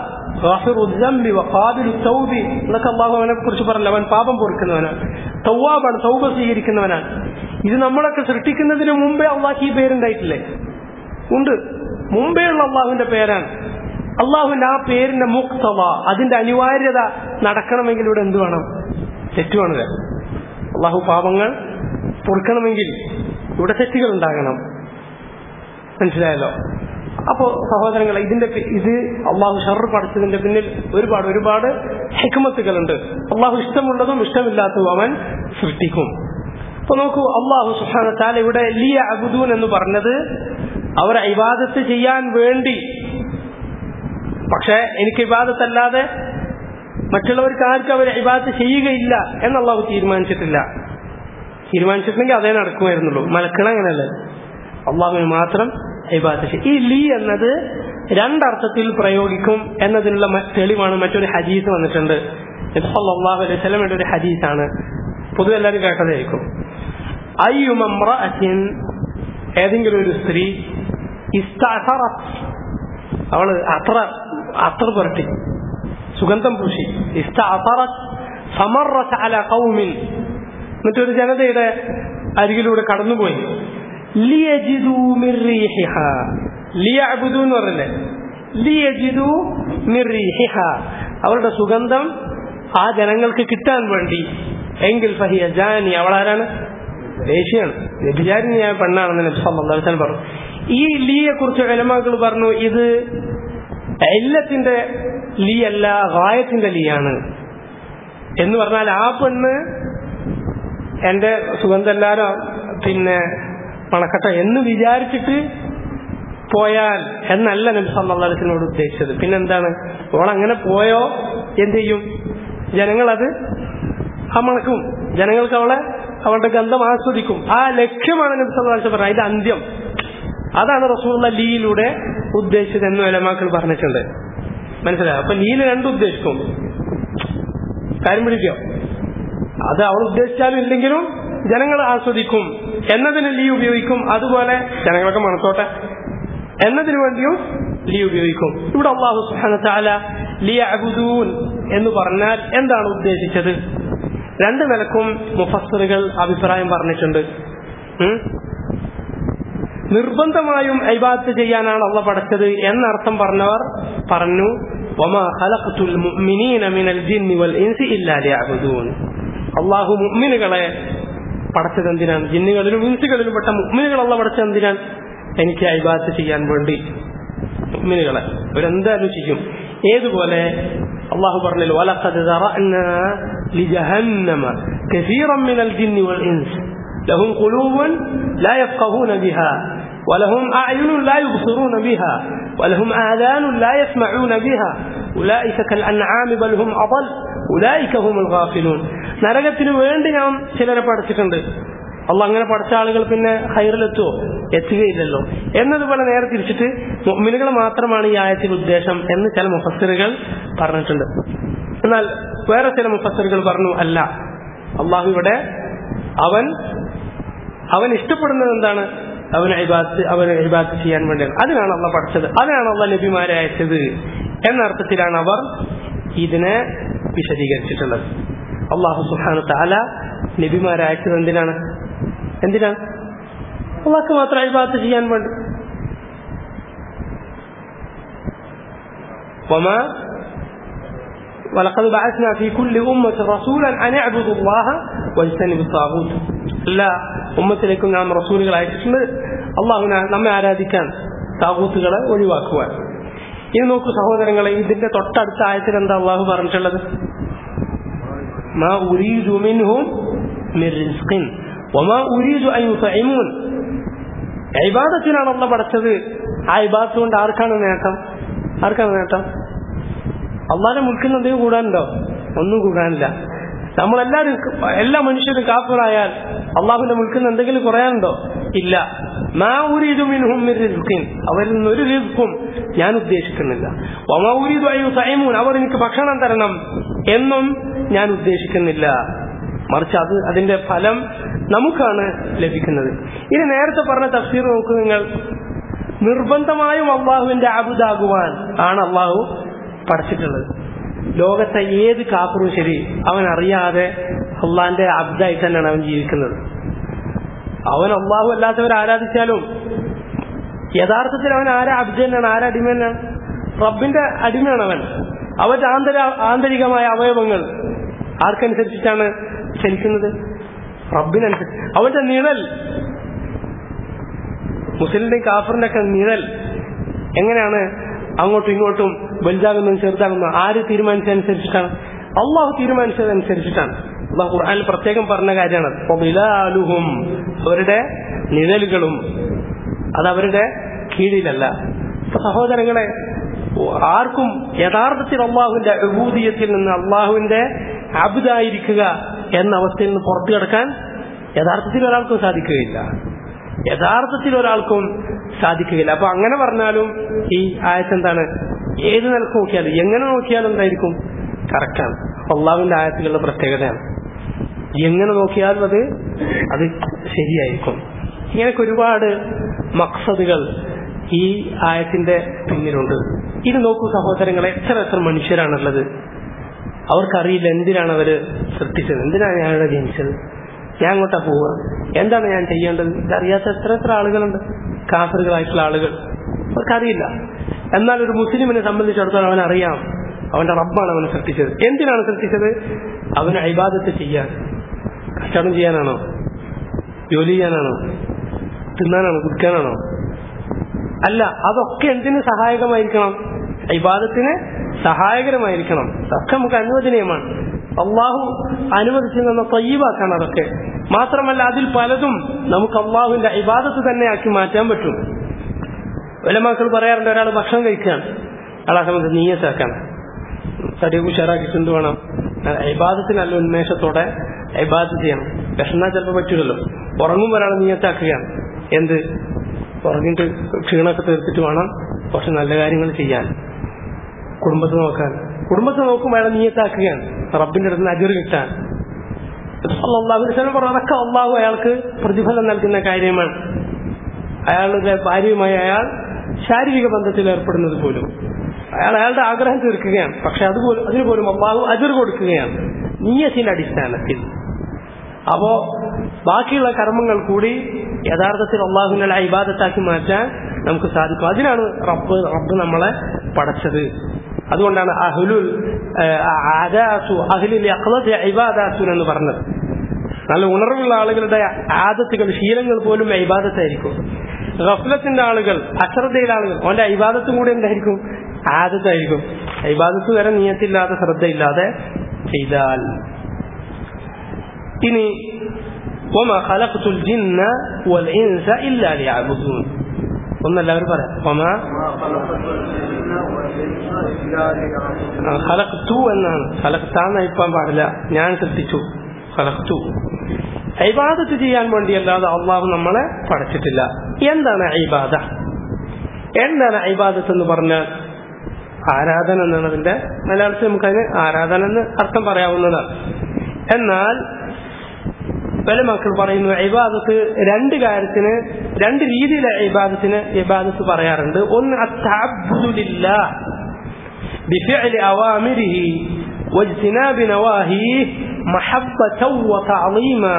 എന്നൊക്കെ അള്ളാഹു അവനെ കുറിച്ച് പറഞ്ഞില്ല അവൻ പാപം പൊറുക്കുന്നവനാണ് തൗവാബാണ് തൗബ സ്വീകരിക്കുന്നവനാണ് ഇത് നമ്മളൊക്കെ സൃഷ്ടിക്കുന്നതിന് മുമ്പേ അള്ളാഹ് ഈ പേരുണ്ടായിട്ടില്ലേ ഉണ്ട് മുമ്പേ ഉള്ള അള്ളാഹുവിന്റെ പേരാണ് അള്ളാഹുവിന്റെ ആ പേരിന്റെ മുക്തവ അതിന്റെ അനിവാര്യത നടക്കണമെങ്കിൽ ഇവിടെ എന്ത് വേണം തെറ്റുമാണ് അള്ളാഹു പാപങ്ങൾ പൊറുക്കണമെങ്കിൽ ഇവിടെ തെറ്റുകൾ ഉണ്ടാകണം മനസ്സിലായല്ലോ അപ്പോ സഹോദരങ്ങളെ ഇതിന്റെ പി- ഇത് അള്ളാഹു ഷർ പഠിച്ചതിന്റെ പിന്നിൽ ഒരുപാട് ഒരുപാട് ഹെക്മത്തുകളുണ്ട് അള്ളാഹു ഇഷ്ടമുള്ളതും ഇഷ്ടമില്ലാത്തതും അവൻ സൃഷ്ടിക്കും അപ്പൊ നോക്കൂ അള്ളാഹു സുഹാന താല ഇവിടെ ലിയ അബുദൂൻ എന്ന് പറഞ്ഞത് അവർ ഇബാദത്ത് ചെയ്യാൻ വേണ്ടി പക്ഷെ എനിക്ക് ഇബാദത്തല്ലാതെ മറ്റുള്ളവർക്ക് ആർക്കും അവർ ഇബാദത്ത് ചെയ്യുകയില്ല എന്ന് അള്ളാഹു തീരുമാനിച്ചിട്ടില്ല തീരുമാനിച്ചിട്ടുണ്ടെങ്കിൽ അതേ നടക്കുമായിരുന്നുള്ളൂ മലക്കൾ അങ്ങനെയല്ലേ അള്ളാഹുവിന് മാത്രം ഇബാദത്ത് ചെയ്യും ഈ ലീ എന്നത് രണ്ടർത്ഥത്തിൽ പ്രയോഗിക്കും എന്നതിനുള്ള മ- തെളിവാണ് മറ്റൊരു ഹദീസ് വന്നിട്ടുണ്ട് അള്ളാഹു അലൈഹി സ്വലമയുടെ ഒരു ഹദീസാണ് പൊതുവെ എല്ലാവരും കേട്ടതായിരിക്കും അയ്യുമമ്രഅത്തിൻ ഏതെങ്കിലും ഒരു സ്ത്രീ ഇസ്തഅസറത്ത് അവള് അത്ര അത്ര പുരട്ടി സുഗന്ധം പൂശി ഇസ്തഅസറത്ത് സമറത്ത് അല ഖൗമിൻ എന്നിട്ടൊരു ജനതയുടെ അരികിലൂടെ കടന്നുപോയി ലിയജിദു മിൻ റീഹിഹ ലിയഅബുദു എന്ന് പറഞ്ഞില്ലേ ലിയജിദു മിൻ റീഹിഹ അവരുടെ സുഗന്ധം ആ ജനങ്ങൾക്ക് കിട്ടാൻ വേണ്ടി എങ്കിൽ ഫഹിയ ജാനി അവളാരാണ് ദേഷ്യാണ് വ്യഭിചാരിണിയായ പെണ്ണാണെന്ന് നബി സല്ലല്ലാഹു അലൈഹി വസല്ലം പറഞ്ഞു ഈ ലീയെ കുറിച്ച് ഉലമാക്കൾ പറഞ്ഞു ഇത് എല്ലത്തിന്റെ ലീ അല്ല ഗായത്തിന്റെ ലീയാണ് എന്ന് പറഞ്ഞാൽ ആ പെണ്ണ് എന്റെ സുഗന്ധെല്ലാരും പിന്നെ മണക്കട്ടെ എന്ന് വിചാരിച്ചിട്ട് പോയാൽ എന്നല്ല നബി സല്ലല്ലാഹു അലൈഹി വസല്ലമയോട് ഉദ്ദേശിച്ചത് പിന്നെന്താണ് ഓൾ അങ്ങനെ പോയോ എന്ത് ചെയ്യും ജനങ്ങളത് ആ മണക്കും ജനങ്ങൾക്ക് അവളെ അവളുടെ ഗന്ധം ആസ്വദിക്കും ആ ലക്ഷ്യമാണ് നബി സല്ലല്ലാഹു അലൈഹി വസല്ലം പറഞ്ഞത് അതിന്റെ അന്ത്യം അതാണ് റസൂലുള്ള ലീയിലൂടെ ഉദ്ദേശിച്ചത് എന്ന് വലമാക്കൾ പറഞ്ഞിട്ടുണ്ട് മനസ്സിലായോ അപ്പൊ ലീല് രണ്ടും ഉദ്ദേശിക്കും കാര്യം പിടിക്കോ അത് അവൾ ഉദ്ദേശിച്ചാലും ഇല്ലെങ്കിലും ജനങ്ങൾ ആസ്വദിക്കും എന്നതിന് ലീ ഉപയോഗിക്കും അതുപോലെ ജനങ്ങളൊക്കെ മണത്തോട്ടെ എന്നതിനു വേണ്ടിയും ലീ ഉപയോഗിക്കും ഇവിടെ അള്ളാഹു സുബ്ഹാനഹു വ തആല ലിയഅബുദൂൻ എന്ന് പറഞ്ഞാൽ എന്താണ് ഉദ്ദേശിച്ചത് രണ്ട് നിലക്കും മുഫസ്സിറുകൾ അഭിപ്രായം പറഞ്ഞിട്ടുണ്ട് ഉം? നിർബന്ധമായും ഐബാത്ത് ചെയ്യാനാണ് അള്ള പഠിച്ചത് എന്നർത്ഥം പറഞ്ഞവർ പറഞ്ഞു وما خلقت المؤمنين من الجن والإنس إلا ليعبدون അള്ളാഹു മുഅ്മിനുകളെ പടച്ചത് എന്തിനാണ് ജിന്നുകളിലും ഇൻസുകളിലും പെട്ട മുഅ്മിനുകൾ അള്ള പടച്ചത് എന്തിനാണ് എനിക്ക് ഐബാത്ത് ചെയ്യാൻ വേണ്ടി മുഅ്മിനുകളെ അവരെന്തായാലും ചെയ്യും ഏതുപോലെ അള്ളാഹു പറഞ്ഞല്ലോ وَلَقَدْ ذَرَأْنَا لِجَهَنَّمَ كَثِيرًا مِنَ الْجِنِّ وَالْإِنسِ لهم قلوب لا يفقهون بها ولهم أعين لا يبصرون بها ولهم آذان لا يسمعون بها أولئك كالأنعام بل هم أضل أولئك هم الغافلون നരകത്തിന് വേണ്ടി ഞാൻ ചിലരെ പഠിച്ചിട്ടുണ്ട് അള്ള അങ്ങനെ പഠിച്ച ആളുകൾ പിന്നെ ഹൈറിലെത്തുവോ എത്തുകയില്ലല്ലോ എന്നതുപോലെ നേരെ തിരിച്ചിട്ട് മുഅ്മിനുകൾ മാത്രമാണ് ഈ ആയത്തിൽ ഉദ്ദേശം എന്ന് ചില മുഫസ്സിറുകൾ പറഞ്ഞിട്ടുണ്ട് എന്നാൽ വേറെ ചില മുഫസ്സിറുകൾ പറഞ്ഞു അല്ല അള്ളാഹു ഇവിടെ അവൻ അവൻ ഇഷ്ടപ്പെടുന്നത് എന്താണ് അവന് ഇബാദത്ത് അവന് ഇബാദത്ത് ചെയ്യാൻ വേണ്ടിയാണ് അതിനാണ് അള്ള പഠിച്ചത് അതിനാണ് അള്ള നബിമാരെ അയച്ചത് എന്ന അർത്ഥത്തിലാണ് അവർ ഇതിനെ വിശദീകരിച്ചിട്ടുള്ളത് അള്ളാഹു സുഹാനു താല നബിമാരെ അയച്ചത് എന്തിനാണ് എന്തിനാണ് അള്ളാഹ്ക്ക് മാത്രം ഇബാദത്ത് ചെയ്യാൻ വേണ്ടി وما ولقد بعثنا في كل أمة رسولا أن اعبدوا الله واجتنبوا الطاغوت لا ഉമ്മത്തിലേക്കും നാം റസൂലുകൾ അയച്ചിട്ടുണ്ട് അള്ളാഹുന നമ്മെ ആരാധിക്കാൻ താകൂത്തുകളെ ഒഴിവാക്കുവാൻ ഇനി നോക്കൂ സഹോദരങ്ങളെ ഇതിന്റെ തൊട്ടടുത്ത ആയത്തിൽ എന്താ അള്ളാഹു പറഞ്ഞിട്ടുള്ളത് മാ ഉരീദു മിൻഹും മിൻ റിസ്ഖിൻ വമാ ഉരീദു അൻ യുതഇമൂൻ ഇബാദത്തിനാണ് അള്ള പഠിച്ചത് ആ ഇബാദത്ത് കൊണ്ട് ആർക്കാണ് നേട്ടം ആർക്കാണ് നേട്ടം അള്ളാന്റെ മുൽക്കുന്ന എന്തെങ്കിലും കൂടാനുണ്ടോ ഒന്നും കൂടാനില്ല നമ്മളെല്ലാരും എല്ലാ മനുഷ്യരും കാഫിറായാൽ അള്ളാഹുവിന്റെ മുൽക്കുന്ന എന്തെങ്കിലും കുറയാനുണ്ടോ ഇല്ല മാ ഉരീദു മിൻഹും മിൻ റിസ്ഖിൻ അവരിൽ നിന്ന് ഒരു റിസ്ക്കും ഞാൻ ഉദ്ദേശിക്കുന്നില്ല വമാ ഉരീദു അയ്യു സൈമൂൻ അവർ എനിക്ക് ഭക്ഷണം തരണം എന്നും ഞാൻ ഉദ്ദേശിക്കുന്നില്ല മറിച്ച് അത് അതിന്റെ ഫലം നമുക്കാണ് ലഭിക്കുന്നത് ഇനി നേരത്തെ പറഞ്ഞ തഫ്സീർ നോക്കൂ നിങ്ങൾ നിർബന്ധമായും അള്ളാഹുവിന്റെ അബുദാകുവാൻ ആണ് അള്ളാഹു പഠിച്ചിട്ടുള്ളത് ലോകത്തെ ഏത് കാപ്പറും ശരി അവൻ അറിയാതെ അള്ളാന്റെ അബ്ദായിട്ട് തന്നെയാണ് അവൻ ജീവിക്കുന്നത് അവൻ അള്ളാഹു അല്ലാത്തവർ ആരാധിച്ചാലും യഥാർത്ഥത്തിൽ അവൻ ആരാ അബ്ദ തന്നെയാണ് ആരാ അടിമ തന്നെയാണ് റബ്ബിന്റെ അടിമയാണ് അവൻ അവന്റെ ആന്തര ആന്തരികമായ അവയവങ്ങൾ ആർക്കനുസരിച്ചിട്ടാണ് ചലിക്കുന്നത് റബ്ബിനനുസരിച്ച് അവന്റെ നിഴൽ മുസ്ലിമിന്റെയും കാഫറിന്റെ ഒക്കെ നിഴൽ എങ്ങനെയാണ് അങ്ങോട്ടും ഇങ്ങോട്ടും വലുതാകുന്നതും ചെറുതാകുന്നതും ആര് തീരുമാനിച്ചതനുസരിച്ചിട്ടാണ് അള്ളാഹു തീരുമാനിച്ചതനുസരിച്ചിട്ടാണ് അള്ളാഹു ഖുർആനിൽ പ്രത്യേകം പറഞ്ഞ കാര്യമാണ് ഫബിലാലുഹും അവരുടെ നിഴലുകളും അത് അവരുടെ കീഴിലല്ല അപ്പൊ സഹോദരങ്ങളെ ആർക്കും യഥാർത്ഥത്തിൽ അള്ളാഹുവിന്റെ അഭൂതിയത്തിൽ നിന്ന് അള്ളാഹുവിന്റെ അബുദായിരിക്കുക എന്ന അവസ്ഥയിൽ നിന്ന് പുറത്തു കിടക്കാൻ യഥാർത്ഥത്തിൽ ഒരാൾക്കും സാധിക്കുകയില്ല യഥാർത്ഥത്തിൽ ഒരാൾക്കും സാധിക്കുകയില്ല അപ്പൊ അങ്ങനെ പറഞ്ഞാലും ഈ ആയത്ത് എന്താണ് ഏത് നിലക്ക് നോക്കിയാലും എങ്ങനെ നോക്കിയാലും എന്തായിരിക്കും കറക്റ്റാണ് അള്ളാഹുവിന്റെ ആയത്തിലുള്ള പ്രത്യേകതയാണ് എങ്ങനെ നോക്കിയാലും അത് അത് ശരിയായിരിക്കും ഇങ്ങനെയൊക്കെ ഒരുപാട് മക്സദുകൾ ഈ ആയത്തിന്റെ പിന്നിലുണ്ട് ഇത് നോക്കൂ സഹോദരങ്ങളെ എത്ര എത്ര മനുഷ്യരാണുള്ളത് അവർക്കറിയില്ല എന്തിനാണ് അവര് സൃഷ്ടിച്ചത് എന്തിനാണ് ഞാൻ ഇവിടെ ജനിച്ചത് ഞാൻ അങ്ങോട്ടാ പോവുക എന്താണ് ഞാൻ ചെയ്യേണ്ടത് ഇതറിയാത്ത എത്ര എത്ര ആളുകളുണ്ട് കാസറുകളായിട്ടുള്ള ആളുകൾ അവർക്കറിയില്ല എന്നാൽ ഒരു മുസ്ലിമിനെ സംബന്ധിച്ചിടത്തോളം അവൻ അറിയാം അവന്റെ റബ്ബാണ് അവനെ സൃഷ്ടിച്ചത് എന്തിനാണ് സൃഷ്ടിച്ചത് അവന് അഭിബാധത്ത് ചെയ്യാൻ കച്ചവടം ചെയ്യാനാണോ ജോലി ചെയ്യാനാണോ തിന്നാനാണോ കുടിക്കാനാണോ അല്ല അതൊക്കെ എന്തിന് സഹായകമായിരിക്കണം ഇബാദത്തിന് സഹായകരമായിരിക്കണം അതൊക്കെ നമുക്ക് അനുവദനീയമാണ് അള്ളാഹു അനുവദിച്ചു തന്ന തയ്യവാക്കാണ് അതൊക്കെ മാത്രമല്ല അതിൽ പലതും നമുക്ക് അള്ളാഹുവിന്റെ ഇബാദത്ത് തന്നെ ആക്കി മാറ്റാൻ പറ്റും വിലമാക്കൾ പറയാറുണ്ട് ഒരാൾ ഭക്ഷണം കഴിക്കുകയാണ് അയാളെ സംബന്ധിച്ച് നീയത്താക്കാൻ തടി ഉഷാറാക്കിക്കൊണ്ട് വേണം ഇബാദത്തിന് നല്ല ഉന്മേഷത്തോടെ ഇബാദത്ത് ചെയ്യണം വിഷന്നാൽ ചിലപ്പോൾ പറ്റൂലല്ലോ ഉറങ്ങുമ്പോൾ ഒരാൾ നീയത്താക്കുകയാണ് എന്ത് ഉറങ്ങിയിട്ട് ക്ഷീണമൊക്കെ തീർത്തിട്ട് വേണം കുറച്ച് നല്ല കാര്യങ്ങൾ ചെയ്യാൻ കുടുംബത്തെ നോക്കാൻ കുടുംബത്തെ നോക്കുമ്പോൾ അയാളെ നീയത്താക്കുകയാണ് റബ്ബിന്റെ അടുത്ത് നിന്ന് അജർ കിട്ടാൻ അള്ളാഹു പറഞ്ഞു അതൊക്കെ അള്ളാഹു അയാൾക്ക് പ്രതിഫലം നൽകുന്ന കാര്യമാണ് അയാളുടെ ഭാര്യയുമായി അയാൾ ശാരീരിക ബന്ധത്തിൽ ഏർപ്പെടുന്നത് പോലും അയാൾ അയാളുടെ ആഗ്രഹം തീർക്കുകയാണ് പക്ഷെ അതുപോലും അതിന് പോലും അള്ളാഹു അജർ കൊടുക്കുകയാണ് നീയത്തിന്റെ അടിസ്ഥാനത്തിൽ അപ്പോ ബാക്കിയുള്ള കർമ്മങ്ങൾ കൂടി യഥാർത്ഥത്തിൽ അള്ളാഹുവിന്റെ ഇബാദത്താക്കി മാറ്റാൻ നമുക്ക് സാധിക്കും അതിനാണ് റബ്ബ് റബ്ബ് നമ്മളെ പടച്ചത് അതുകൊണ്ടാണ് അഹ്ലുൽ ആദാസു അഹ്ലുൽ അഖ്ലദ് ഇബാദാസുൻ എന്ന് പറഞ്ഞത് നല്ല ഉണർവുള്ള ആളുകളുടെ ആദത്തുകൾ ശീലങ്ങൾ പോലും ഇബാദത്തായിരിക്കും ഗഫലത്തിന്റെ ആളുകൾ അശ്രദ്ധയിലെ ആളുകൾ അവന്റെ ഇബാദത്തും കൂടി എന്തായിരിക്കും ആദത്തായിരിക്കും ഇബാദത്ത് വരെ നിയത്തില്ലാതെ ശ്രദ്ധയില്ലാതെ ചെയ്താൽ ഇനി وما خلقت الجن والإنس إلا ليعبدون ഒന്നെല്ലാവരും പറയാം ഒമാ ഖലഖ്തു എന്നാണ് ഖലഖ്താന്ന് ഇപ്പം പാടില്ല ഞാൻ സൃഷ്ടിച്ചു ഖലഖ്തു ഇബാദത്ത് ചെയ്യാൻ വേണ്ടിയല്ലാതെ അള്ളാഹു നമ്മളെ പഠിച്ചിട്ടില്ല എന്താണ് ഇബാദ എന്താണ് ഇബാദത്ത് എന്ന് പറഞ്ഞാൽ ആരാധന എന്നാണ് അതിന്റെ മലയാളത്തിൽ നമുക്കതിന് ആരാധന എന്ന് അർത്ഥം പറയാവുന്നതാണ് എന്നാൽ പല മക്കൾ പറയുന്നു ഇബാദത്ത് രണ്ട് കാര്യത്തിന് രണ്ട് രീതിയിലെ ഇബാദത്തിന് ഇബാദത്ത് പറയാറുണ്ട് ഒന്ന് അത്തഅബ്ദുലില്ല بفعل أوامره واجتناب نواهيه محبة وتعظيما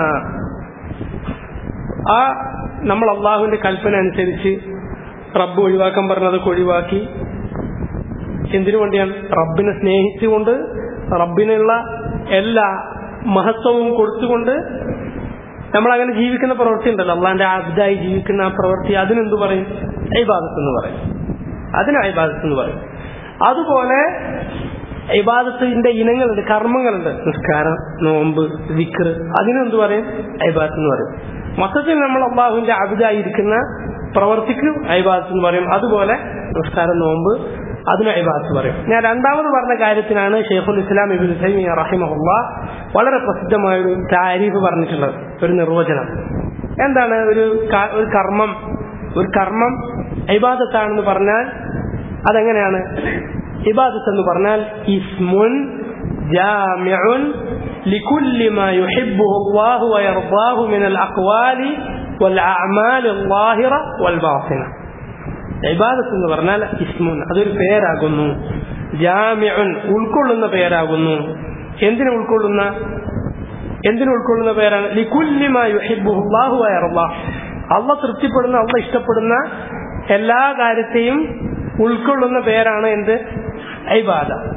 ആ നമ്മൾ അള്ളാഹുവിന്റെ കൽപ്പന അനുസരിച്ച് റബ്ബ് ഒഴിവാക്കാൻ പറഞ്ഞതൊക്കെ ഒഴിവാക്കി എന്തിനു വേണ്ടിയാണ് റബ്ബിനെ സ്നേഹിച്ചുകൊണ്ട് റബ്ബിനുള്ള എല്ലാ മഹത്വവും കൊടുത്തുകൊണ്ട് നമ്മൾ അങ്ങനെ ജീവിക്കുന്ന പ്രവൃത്തി ഉണ്ടല്ലോ അള്ളാന്റെ അബ്ദായി ജീവിക്കുന്ന ആ പ്രവൃത്തി അതിനെന്ത് പറയും ഐബാദത്ത് എന്ന് പറയും അതിന് ഐബാദത്ത് എന്ന് പറയും അതുപോലെ ഇബാദത്തിന്റെ ഇനങ്ങളുണ്ട് കർമ്മങ്ങളുണ്ട് നിസ്കാരം നോമ്പ് വിക്ർ അതിനെന്ത് പറയും ഐബാദത്ത് എന്ന് പറയും മൊത്തത്തിൽ നമ്മൾ അള്ളാഹുവിന്റെ അബിതായിരിക്കുന്ന പ്രവർത്തിക്ക് ഐബാദത്ത് എന്ന് പറയും അതുപോലെ നിസ്കാരം നോമ്പ് അതിന് ഇബാദത്ത് പറയും ഞാൻ രണ്ടാമത് പറഞ്ഞ കാര്യത്തിനാണ് ഷെയ്ഖുൽ ഇസ്ലാം ഇബിൻ തൈമിയ റഹിമഹുല്ല വളരെ പ്രസിദ്ധമായ ഒരു താരീഫ് പറഞ്ഞിട്ടുള്ളത് ഒരു നിർവചനം എന്താണ് ഒരു ഒരു കർമ്മം ഒരു കർമ്മം ഇബാദത്താണെന്ന് പറഞ്ഞാൽ അതെങ്ങനെയാണ് ഇബാദത്ത് എന്ന് പറഞ്ഞാൽ ഇസ്മുൻ ജാമിഉൻ لكل ما يحبه الله ويرضاه من الأقوال والأعمال الظاهرة والباطنة ഇബാദത്ത് എന്ന് പറഞ്ഞാൽ ഇസ്മുൻ അതൊരു പേരാകുന്നു ജാമിഉൻ ഉൾക്കൊള്ളുന്ന പേരാകുന്നു എന്തിനെ ഉൾക്കൊള്ളുന്ന എന്തിനെ ഉൾക്കൊള്ളുന്ന പേരാണ് ലിക്കുല്ലിമാ യുഹിബ്ബുഹുല്ലാഹു വയർല്ലാഹ് അള്ള തൃപ്തിപ്പെടുന്ന അള്ള ഇഷ്ടപ്പെടുന്ന എല്ലാ കാര്യത്തെയും ഉൾക്കൊള്ളുന്ന പേരാണ് എന്ത് ഐബാദ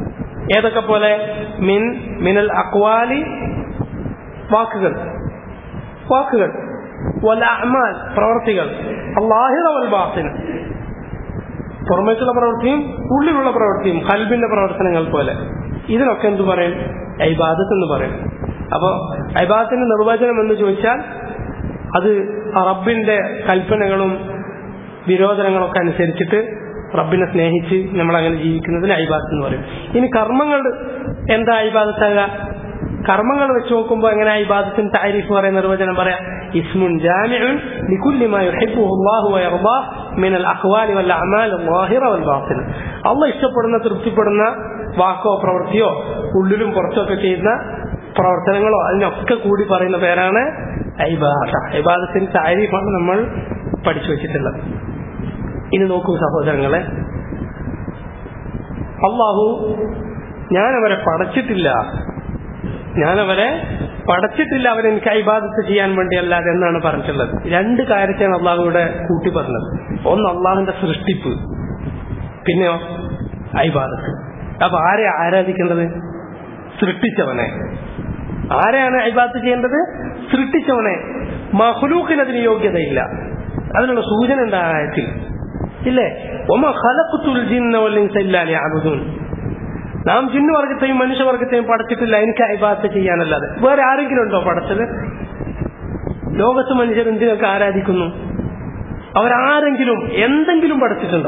ഏതൊക്കെ പോലെ മിൻ മിനൽ അക്വാലി വാക്കുകൾ വാക്കുകൾ വൽ അഅ്മാൽ പ്രവർത്തികൾ അല്ലാഹിറ വൽ ബാത്തിൻ പുറമേക്കുള്ള പ്രവൃത്തിയും ഉള്ളിലുള്ള പ്രവൃത്തിയും കൽബിന്റെ പ്രവർത്തനങ്ങൾ പോലെ ഇതിനൊക്കെ എന്തു പറയും ഐബാദത്ത് എന്ന് പറയും അപ്പൊ ഐബാദത്തിന്റെ നിർവചനം എന്ന് ചോദിച്ചാൽ അത് റബ്ബിന്റെ കൽപ്പനകളും വിരോധനങ്ങളൊക്കെ അനുസരിച്ചിട്ട് റബ്ബിനെ സ്നേഹിച്ച് നമ്മൾ അങ്ങനെ ജീവിക്കുന്നതിന് ഐബാദത്ത് എന്ന് പറയും ഇനി കർമ്മങ്ങൾ എന്താ ഐബാദത്താകുക കർമ്മങ്ങൾ വെച്ച് നോക്കുമ്പോൾ എങ്ങനെ ഇബാദത്തിന് താരിഫ് പറയുന്ന നിർവചനം പറയാം ഇസ്മുൻ ജാമിഉൻ ലികുല്ലി മാ യുഹിബ്ബുഹു അല്ലാഹു വയർദാ മിനൽ അഖ്വാലി വൽ അഅമാൽ അല്ലാഹിറ വൽ ബാത്തിൻ അള്ളാഹ് ഇഷ്ടപ്പെടുന്ന തൃപ്തിപ്പെടുന്ന വാക്കോ പ്രവൃത്തിയോ ഉള്ളിലും പുറത്തൊക്കെ ചെയ്യുന്ന പ്രവർത്തനങ്ങളോ അതിനൊക്കെ കൂടി പറയുന്ന പേരാണ് ഐബാദ ഐബാദത്തിന് താരിഫാണ് നമ്മൾ പഠിച്ചു വെച്ചിട്ടുള്ളത് ഇനി നോക്കൂ സഹോദരങ്ങളെ അള്ളാഹു ഞാൻ അവരെ പടച്ചിട്ടില്ല ഞാനവരെ പടച്ചിട്ടില്ല അവരെനിക്ക് അയിബാദത്ത് ചെയ്യാൻ വേണ്ടി അല്ലാതെ എന്നാണ് പറഞ്ഞിട്ടുള്ളത് രണ്ട് കാര്യത്തെയാണ് അള്ളാഹു ഇവിടെ കൂട്ടി പറഞ്ഞത് ഒന്ന് അള്ളാഹുവിന്റെ സൃഷ്ടിപ്പ് പിന്നെയോ അയിബാദത്ത് അപ്പൊ ആരെ ആരാധിക്കേണ്ടത് സൃഷ്ടിച്ചവനെ ആരെയാണ് അയിബാദത്ത് ചെയ്യേണ്ടത് സൃഷ്ടിച്ചവനെ മഹ്ലൂക്കിന് അതിന് യോഗ്യതയില്ല അതിനുള്ള സൂചന എന്താ ആയത്തിൽ ഇല്ലേ ഒമ ഖലഖത്തുൽ ജിന്ന വൽ ഇൻസ ഇല്ലാ ലിയഅബുദൂൻ നാം ജിന്നുവർഗത്തെയും മനുഷ്യവർഗത്തെയും പടച്ചിട്ടില്ല എനിക്ക് അഭിഭാഷ ചെയ്യാനല്ലാതെ വേറെ ആരെങ്കിലും ഉണ്ടോ പടച്ചത് ലോകത്ത് മനുഷ്യർ എന്തിനൊക്കെ ആരാധിക്കുന്നു അവരാരെങ്കിലും എന്തെങ്കിലും പഠിച്ചിട്ടുണ്ടോ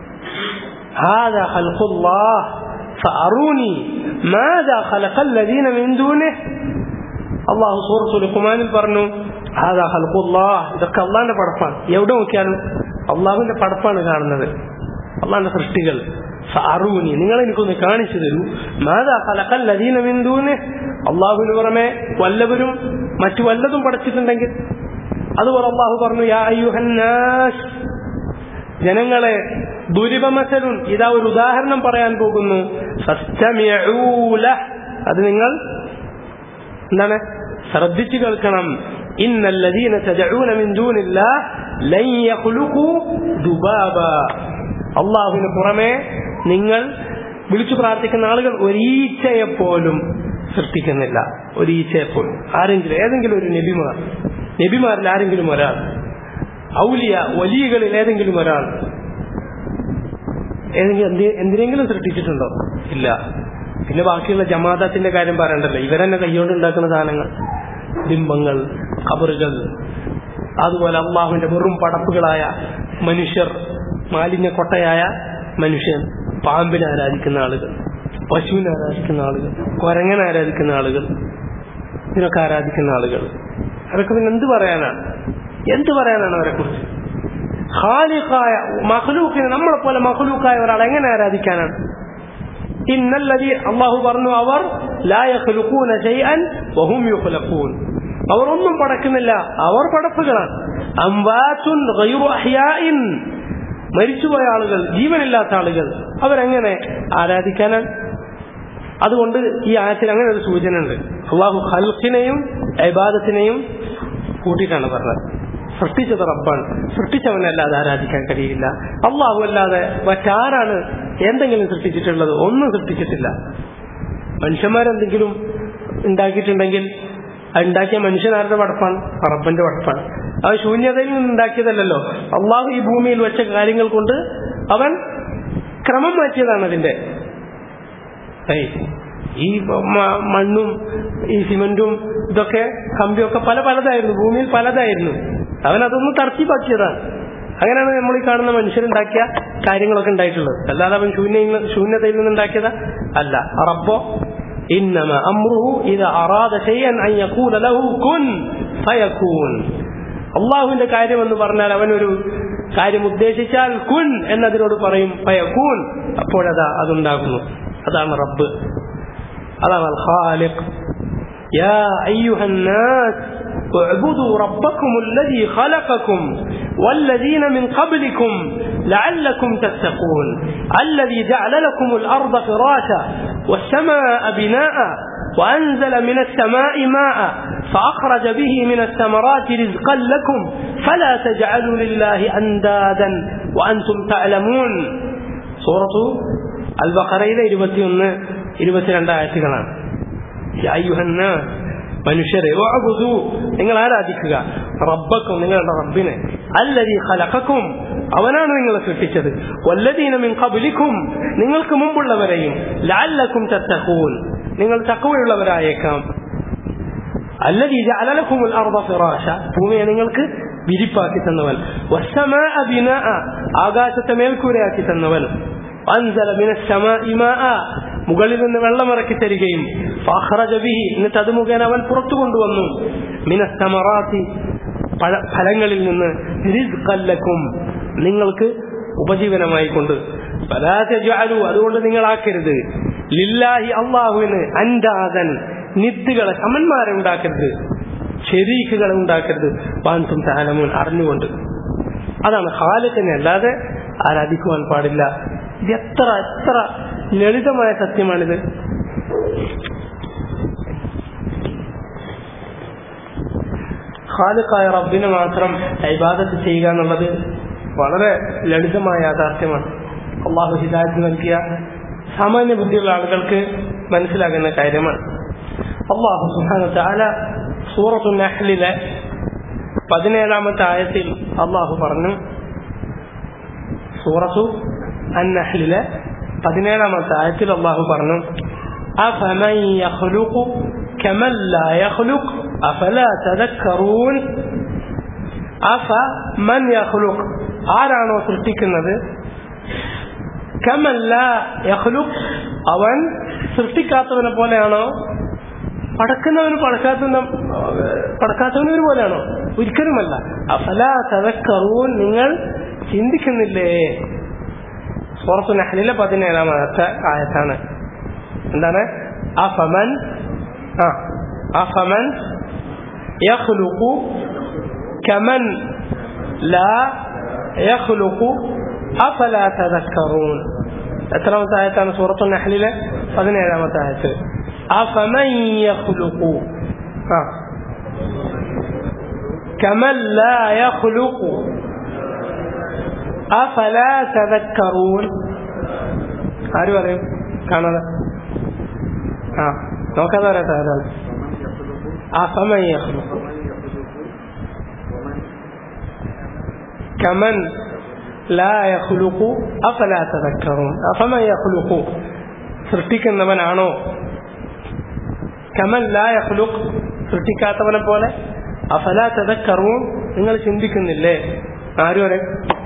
هذا خلق الله فأروني ماذا خلق الذين من دونه അള്ളാഹു സൂറത്തു ലുഖ്മാനിൽ പറഞ്ഞു ഹാദാ ഖൽഖുല്ലാഹ് ഇതൊക്കെ അള്ളാഹിന്റെ പടപ്പാണ് എവിടെ നോക്കിയാലും അള്ളാഹുവിന്റെ പടപ്പാണ് കാണുന്നത് അള്ളാഹിന്റെ സൃഷ്ടികൾ ഫഅറൂനി നിങ്ങൾ എനിക്കൊന്ന് കാണിച്ചു തരൂ മാതാ ഖലഖൽ ലദീന മിൻ ദൂനി അള്ളാഹുവിന് പുറമെ വല്ലവരും മറ്റു വല്ലതും പഠിച്ചിട്ടുണ്ടെങ്കിൽ അതുപോലെ അള്ളാഹു പറഞ്ഞു യാ അയ്യുഹന്നാസ് ജനങ്ങളെ ദുരിതമസലുൻ ഇതാ ഒരു ഉദാഹരണം പറയാൻ പോകുന്നു ഫസ്തമിഊ ലഹ്. അത് നിങ്ങൾ എന്താണ് ശ്രദ്ധിച്ചു കേൾക്കണം ഇന്നല്ലദീന തദഊന മിൻ ദൂനില്ലാഹ് ലൻ യഖ്ലുഖു ദുബാബ അള്ളാഹുവിന് പുറമെ നിങ്ങൾ വിളിച്ചു പ്രാർത്ഥിക്കുന്ന ആളുകൾ ഒരീച്ചയെപ്പോലും സൃഷ്ടിക്കുന്നില്ല ഒരീച്ചയെപ്പോലും ആരെങ്കിലും ഏതെങ്കിലും ഒരു നബിമാർ നബിമാരിൽ ആരെങ്കിലും ഒരാൾ ഔലിയ വലിയകളിൽ ഏതെങ്കിലും ഒരാൾ ഏതെങ്കിലും എന്തി- എന്തിനെങ്കിലും സൃഷ്ടിച്ചിട്ടുണ്ടോ ഇല്ല പിന്നെ ബാക്കിയുള്ള ജമാഅത്തിന്റെ കാര്യം പറയണ്ടല്ലോ ഇവരെന്നെ കൈകൊണ്ട് ഉണ്ടാക്കുന്ന സാധനങ്ങൾ ബിംബങ്ങൾ ഖബറുകൾ അതുപോലെ അള്ളാഹുവിന്റെ വെറും പടപ്പുകളായ മനുഷ്യർ മാലിന്യ കൊട്ടയായ മനുഷ്യൻ പാമ്പിനെ ആരാധിക്കുന്ന ആളുകൾ പശുവിനെ ആരാധിക്കുന്ന ആളുകൾ കൊരങ്ങനെ ആരാധിക്കുന്ന ആളുകൾ ഇതിനൊക്കെ ആരാധിക്കുന്ന ആളുകൾ അതൊക്കെ പിന്നെ എന്ത് പറയാനാണ് എന്ത് പറയാനാണ് അവരെ കുറിച്ച് ഖാലിഖായ മഖ്ലൂഖിനെ നമ്മളെ പോലെ മഖ്ലൂഖായ ഒരാൾ എങ്ങനെ ആരാധിക്കാനാണ് ഇന്നല്ലതി അള്ളാഹു പറഞ്ഞു അവർ ലാ യഖ്ലുഖൂന ശൈഅൻ വഹും യുഖ്ലഖൂൻ അവർ ഒന്നും പടക്കുന്നില്ല അവർ പടപ്പുകളാണ് അംവാതുൻ ഗൈറു അഹ്യാഇൻ മരിച്ചുപോയ ആളുകൾ ജീവനില്ലാത്ത ആളുകൾ അവരെങ്ങനെ ആരാധിക്കാനാണ് അതുകൊണ്ട് ഈ ആയത്തിൽ അങ്ങനെ ഒരു സൂചന ഉണ്ട് അള്ളാഹു ഖൽഖിനെയും ഇബാദത്തിനെയും കൂട്ടിയിട്ടാണ് പറഞ്ഞത് സൃഷ്ടിച്ചത് റബ്ബാണ് സൃഷ്ടിച്ചവനല്ലാതെ ആരാധിക്കാൻ കഴിയില്ല അള്ളാഹു അല്ലാതെ മറ്റാരാണ് എന്തെങ്കിലും സൃഷ്ടിച്ചിട്ടുള്ളത് ഒന്നും സൃഷ്ടിച്ചിട്ടില്ല മനുഷ്യന്മാരെന്തെങ്കിലും ഉണ്ടാക്കിയിട്ടുണ്ടെങ്കിൽ അത് ഉണ്ടാക്കിയ മനുഷ്യനാരുടെ പടപ്പാണ് റബ്ബന്റെ പടപ്പാണ് അവൻ ശൂന്യതയിൽ നിന്ന് ഉണ്ടാക്കിയതല്ലല്ലോ അള്ളാഹു ഈ ഭൂമിയിൽ വെച്ച കാര്യങ്ങൾ കൊണ്ട് അവൻ ക്രമം മാറ്റിയതാണ് അതിന്റെ ഏയ് ഈ മ- മണ്ണും ഈ സിമന്റും ഇതൊക്കെ കമ്പിയൊക്കെ പല പലതായിരുന്നു ഭൂമിയിൽ പലതായിരുന്നു അവൻ അതൊന്നും തർത്തിപ്പാക്കിയതാണ് അങ്ങനെയാണ് നമ്മൾ ഈ കാണുന്ന മനുഷ്യരുണ്ടാക്കിയ കാര്യങ്ങളൊക്കെ ഉണ്ടായിട്ടുള്ളത് അല്ലാതെ അവൻ ശൂന്യ ശൂന്യതയിൽ നിന്നുണ്ടാക്കിയതാ അല്ല റബ്ബോ إنما أمره إذا أراد شيئا أن يقول له كن فيكون അള്ളാഹുവിന്റെ കാര്യം എന്ന് പറഞ്ഞാൽ അവനൊരു കാര്യം ഉദ്ദേശിച്ചാൽ കുൻ എന്നതിനോട് പറയും ഫയക്കൂൻ അപ്പോഴതാ അതുണ്ടാകുന്നു അതാണ് റബ്ബ് അതാണ് അൽ ഖാലിഖ് يا أيها الناس اعبدوا ربكم الذي خلقكم والذين من قبلكم لعلكم تتقون الذي جعل لكم الأرض فراشا والسماء بناء وأنزل من السماء ماء فأخرج به من الثمرات رزقا لكم فلا تجعلوا لله أندادا وأنتم تعلمون സൂറത്തു അൽ ബഖറയിലെ ഇരുപത്തിയൊന്ന് ഇരുപത്തിരണ്ട് ആയത്തുകളാണ് അയ്യുഹന്ന മനുഷ്യരെ വഅബ്ദു നിങ്ങൾ ആരാധിക്കുക റബ്ബക്കും നിങ്ങളുടെ റബ്ബിനെ അല്ലദീ ഖലഖക്കും അവനാണ് നിങ്ങളെ സൃഷ്ടിച്ചത് വല്ലദീന മിൻ ഖബ്ലിക്കും നിങ്ങൾക്ക് മുമ്പുള്ളവരെയും ലഅല്ലക്കും തത്തഖൂൻ നിങ്ങൾ തഖ്വയുള്ളവരായേക്കാം അല്ലദീ ജഅല ലക്കുമുൽ അർദ ഫിറാശ ഭൂമിയെ നിങ്ങൾക്ക് വിരിപ്പാക്കി തന്നവൻ വസ്സമാഅ ബിനാഅ ആകാശത്തെ മേൽക്കൂരയാക്കി തന്നവൻ അൻസല മിനസ് സമാഇ മാഅ മുകളിൽ നിന്ന് വെള്ളമിറക്കി തരികയും ഫാഖറജ ബിഹി എന്നിട്ട് അത് മുഖേന അവൻ പുറത്തു കൊണ്ടുവന്നു മിനസ് സമറാത്തി ഫലങ്ങളിൽ നിന്ന് റിസ്ഖല്ലക്കും നിങ്ങൾക്ക് ഉപജീവനമായി കൊണ്ട് പരാജാലു അതുകൊണ്ട് നിങ്ങളാക്കരുത് ലില്ലാഹി അള്ളാഹുവിന് അൻഡാദൻ നിദ്ദുകളെ സമന്മാരെ ഉണ്ടാക്കരുത് ഷെരീഖുകളെ ഉണ്ടാക്കരുത് വാൻതും താലമുൻ അറിഞ്ഞുകൊണ്ട് അതാണ് ഖാലിഖിനെ അല്ലാതെ ആരാധിക്കുവാൻ പാടില്ല ഇത് എത്ര എത്ര ലളിതമായ സത്യമാണിത് ഖാലിഖായ റബ്ബിനെ മാത്രം ഇബാദത്ത് ചെയ്യുക എന്നുള്ളത് വളരെ ലളിതമായ യാഥാർത്ഥ്യമാണ് അള്ളാഹു ഹിദായത്ത് നൽകിയ സാമാന്യ ബുദ്ധിയുള്ള ആളുകൾക്ക് മനസ്സിലാകുന്ന കാര്യമാണ് അള്ളാഹു സുഹാനത്തെ അല സൂറത്തു നഹ്ലിലെ പതിനേഴാമത്തെ ആയത്തിൽ അള്ളാഹു പറഞ്ഞു സൂറത്തു അന്നഹ്ലിലെ പതിനേഴാമത്തെ ആയത്തിൽ അള്ളാഹു പറഞ്ഞു أفمن يخلق كمن لا يخلق أفلا تذكرون أفمن يخلق ആരാണോ സൃഷ്ടിക്കുന്നത് കമല്ല യഖ്ലുഖ് അവൻ സൃഷ്ടിക്കാത്തവനെ പോലെയാണോ പടക്കുന്നവന് പടക്കാത്ത പടക്കാത്തവന് പോലെയാണോ ഒരിക്കലുമല്ല അഫല തതക്കറൂൻ നിങ്ങൾ ചിന്തിക്കുന്നില്ലേ സൂറത്തു നഹ്ലിലെ പതിനേഴാമത്തെ ആയത്താണ് എന്താണ് അഫമൻ ആ അഫമൻ യഖ്ലുഖു കമൻ ലാ യഖ്ലുഖു അഫല തതക്കറൂൻ എത്രാമത്തെ ആയത്താണ് സൂറത്തു നഹ്ലിലെ പതിനേഴാമത്തെ ആയത്ത് أفمن يخلق آه. كمن لا يخلق أفلا تذكرون ആര് പറയും കാണാതെ ആ നോക്കാതെ പറയാത്ത ആരാണ് അഫമൻ يخلق كمن لا يخلق أفلا تذكرون أفمن يخلق സൃഷ്ടിക്കുന്നവനാണോ കമൽ ലാ യഖ്ലുഖ് സൃഷ്ടിക്കാത്തവനെ പോലെ അഫല തദക്കറും നിങ്ങൾ ചിന്തിക്കുന്നില്ലേ ആര് വരെ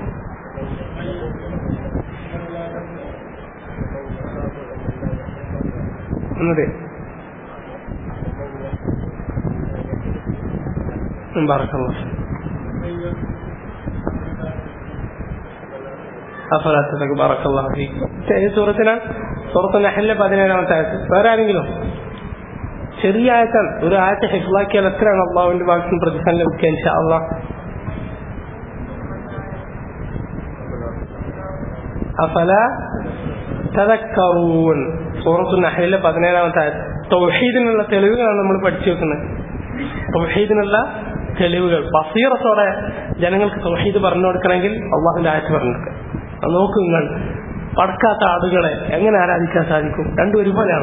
ഒന്നുകൂടെ അഫലാത്തതൊക്കെ ബറക്കല്ലാ ഏത് സൂറത്തിനാണ് സൂറത്ത് നഹലിലെ പതിനേഴാമത്തെ ആയത്ത് വേറെ ആരെങ്കിലും ചെറിയ ആയത്താണ് ഒരു ആയത്തെ ഹിഫ്ലാക്കിയാൽ എത്രയാണ് അള്ളാഹുവിന്റെ വാക്കിന് പ്രതിഫലം ലഭിക്കുക ഇൻഷാ അള്ളാഹ് അഫല തദക്കറൂൻ സൂറത്തു നഹലിലെ പതിനേഴാമത്തെ ആയത്ത് തൗഹീദിനുള്ള തെളിവുകളാണ് നമ്മൾ പഠിച്ചു വെക്കുന്നത് തൗഹീദിനുള്ള തെളിവുകൾ ബസീറത്തോടെ ജനങ്ങൾക്ക് തൗഹീദ് പറഞ്ഞു കൊടുക്കണമെങ്കിൽ അള്ളാഹുന്റെ ആയത്ത് പറഞ്ഞു കൊടുക്കുക അത് നോക്കൂ നിങ്ങൾ പടക്കാത്ത ആടുകളെ എങ്ങനെ ആരാധിക്കാൻ സാധിക്കും രണ്ടും ഒരുപോലെയാണ്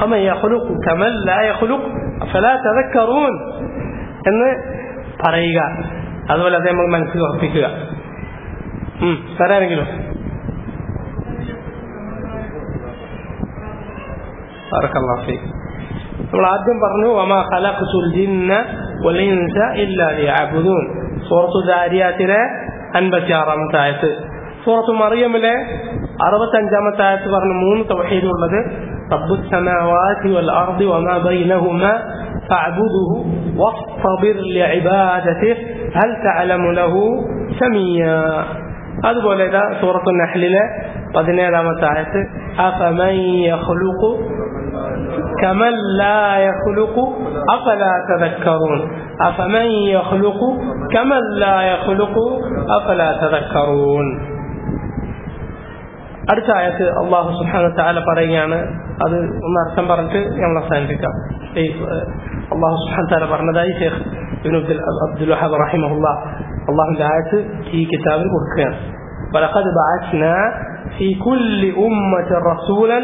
എന്ന് പറയുക അതുപോലെ അത് നമ്മൾ മനസ്സിൽ ഉറപ്പിക്കുക തരാനെങ്കിലും നമ്മൾ ആദ്യം പറഞ്ഞു വമാ ഖലഖ്തുൽ ജിന്ന വൽ ഇൻസ ഇല്ലാ ലിയഅബ്ദൂൻ സൂറത്തു ദാരിയാത്തിലെ അൻപത്തിയാറാമത്തെ ആയത്ത് സൂറത്തു മറിയമിലെ അറുപത്തഞ്ചാമത്തെ ആയത്ത് പറഞ്ഞ മൂന്ന് തൗഹീദുള്ളത് റബ്ബു السماوات والأرض وما بينهما فاعبده واصطبر لعبادته هل تعلم له سميا അതുപോലെ ഇതാ സൂറത്തു നഹ്ലിലെ പതിനേഴാമത്തെ ആയത്ത് അഫമൻ യഖ്ലുഖു كمن لا يخلق أفلا تذكرون أفمن يخلق كمن لا يخلق أفلا تذكرون അടുത്ത ആയത്ത് അള്ളാഹു സുഹാന താല പറയുകയാണ് അത് ഒന്ന് അർത്ഥം പറഞ്ഞിട്ട് ഞങ്ങൾ അവസാനിപ്പിക്കാം ഈ അള്ളാഹു സുഹാൻ താല പറഞ്ഞതായി ഷേഖ് ഇബ്നു അബ്ദുൽ അബ്ദുൽ വഹാബ് റഹിമഹുല്ല അള്ളാഹുന്റെ ആയത്ത് ഈ കിതാബിൽ കൊടുക്കുകയാണ് ولقد بعثنا في كل أمة رسولا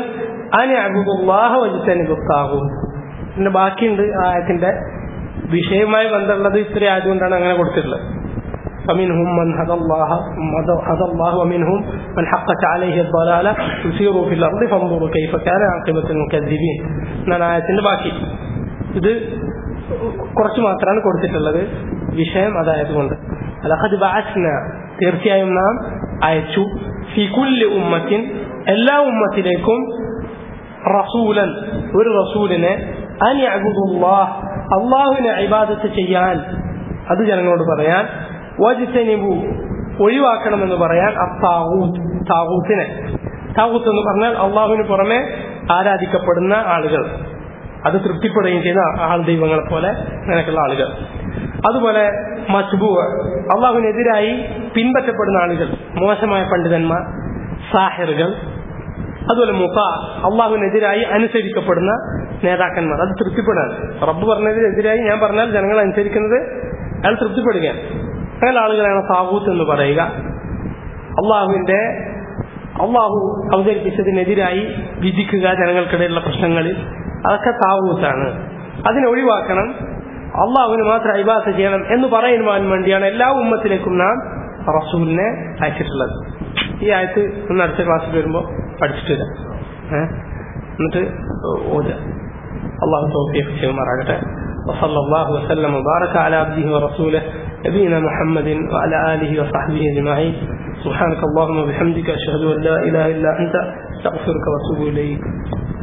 അനി അബുദുല്ലാഹ വജിത്തനിബുത്താകൂത്ത് പിന്നെ ബാക്കിയുണ്ട് ആ ആയത്തിന്റെ വിഷയവുമായി ബന്ധമുള്ളത് ഇത്ര ആയതുകൊണ്ടാണ് അങ്ങനെ കൊടുത്തിട്ടുള്ളത് فمنهم من هدى الله هدى الله ومنهم من حقت عليه الضلالة يسيروا في الأرض فانظروا كيف كان عاقبة المكذبين എന്നാണ് ആയത്തിന്റെ ബാക്കി ഇത് കുറച്ച് മാത്രമാണ് കൊടുത്തിട്ടുള്ളത് വിഷയം അതായതുകൊണ്ട് അലഹദ് ബാസ്ന തീർച്ചയായും നാം അയച്ചു ഫി കുല്ല് ഉമ്മത്തിൻ എല്ലാ ഉമ്മത്തിലേക്കും റസൂലൻ ഒരു റസൂലിനെ അനി അബുദുല്ലാഹ് അള്ളാഹുവിനെ ഇബാദത്ത് ചെയ്യാൻ അത് ജനങ്ങളോട് പറയാൻ വജിത്തനിബു ഒഴിവാക്കണമെന്ന് പറയാൻ അത്താവൂത്ത് താവൂത്തിനെ താവൂത്ത് എന്ന് പറഞ്ഞാൽ അള്ളാഹുവിന് പുറമെ ആരാധിക്കപ്പെടുന്ന ആളുകൾ അത് തൃപ്തിപ്പെടുകയും ചെയ്യുന്ന ആൾ ദൈവങ്ങളെ പോലെ നിനക്കുള്ള ആളുകൾ അതുപോലെ മസ്ബൂ അള്ളാഹുവിനെതിരായി പിൻപറ്റപ്പെടുന്ന ആളുകൾ മോശമായ പണ്ഡിതന്മാർ സാഹിറുകൾ അതുപോലെ മുഖ അള്ളാഹുവിനെതിരായി അനുസരിക്കപ്പെടുന്ന നേതാക്കന്മാർ അത് തൃപ്തിപ്പെടാൻ റബ്ബ് പറഞ്ഞതിനെതിരായി ഞാൻ പറഞ്ഞാൽ ജനങ്ങൾ അനുസരിക്കുന്നത് അയാൾ തൃപ്തിപ്പെടുകയാണ് അങ്ങനെ ആളുകളാണ് സാവൂത്ത് എന്ന് പറയുക അള്ളാഹുവിന്റെ അള്ളാഹു അവതരിപ്പിച്ചതിനെതിരായി വിധിക്കുക ജനങ്ങൾക്കിടയിലുള്ള പ്രശ്നങ്ങളിൽ അതൊക്കെ താവൂത്താണ് അതിനെ ഒഴിവാക്കണം അള്ളാഹുവിന് മാത്രം അഭിഭാഷ ചെയ്യണം എന്ന് പറയുവാൻ വേണ്ടിയാണ് എല്ലാ ഉമ്മത്തിലേക്കും നാം റസൂലിനെ അയച്ചിട്ടുള്ളത് ഈ ആയത്ത് ഒന്ന് അടുത്ത ക്ലാസ്സിൽ വരുമ്പോൾ പഠിച്ചിട്ട് വരാം ഏഹ് എന്നിട്ട് ഓതുക അള്ളാഹു തോഫിയൊക്കെ ചെയ്യുമാറാകട്ടെ وصلى الله وسلم وبارك على عبده ورسوله نبينا محمد وعلى آله وصحبه أجمعين سبحانك اللهم وبحمدك أشهد أن لا إله إلا أنت أستغفرك وأتوب إليك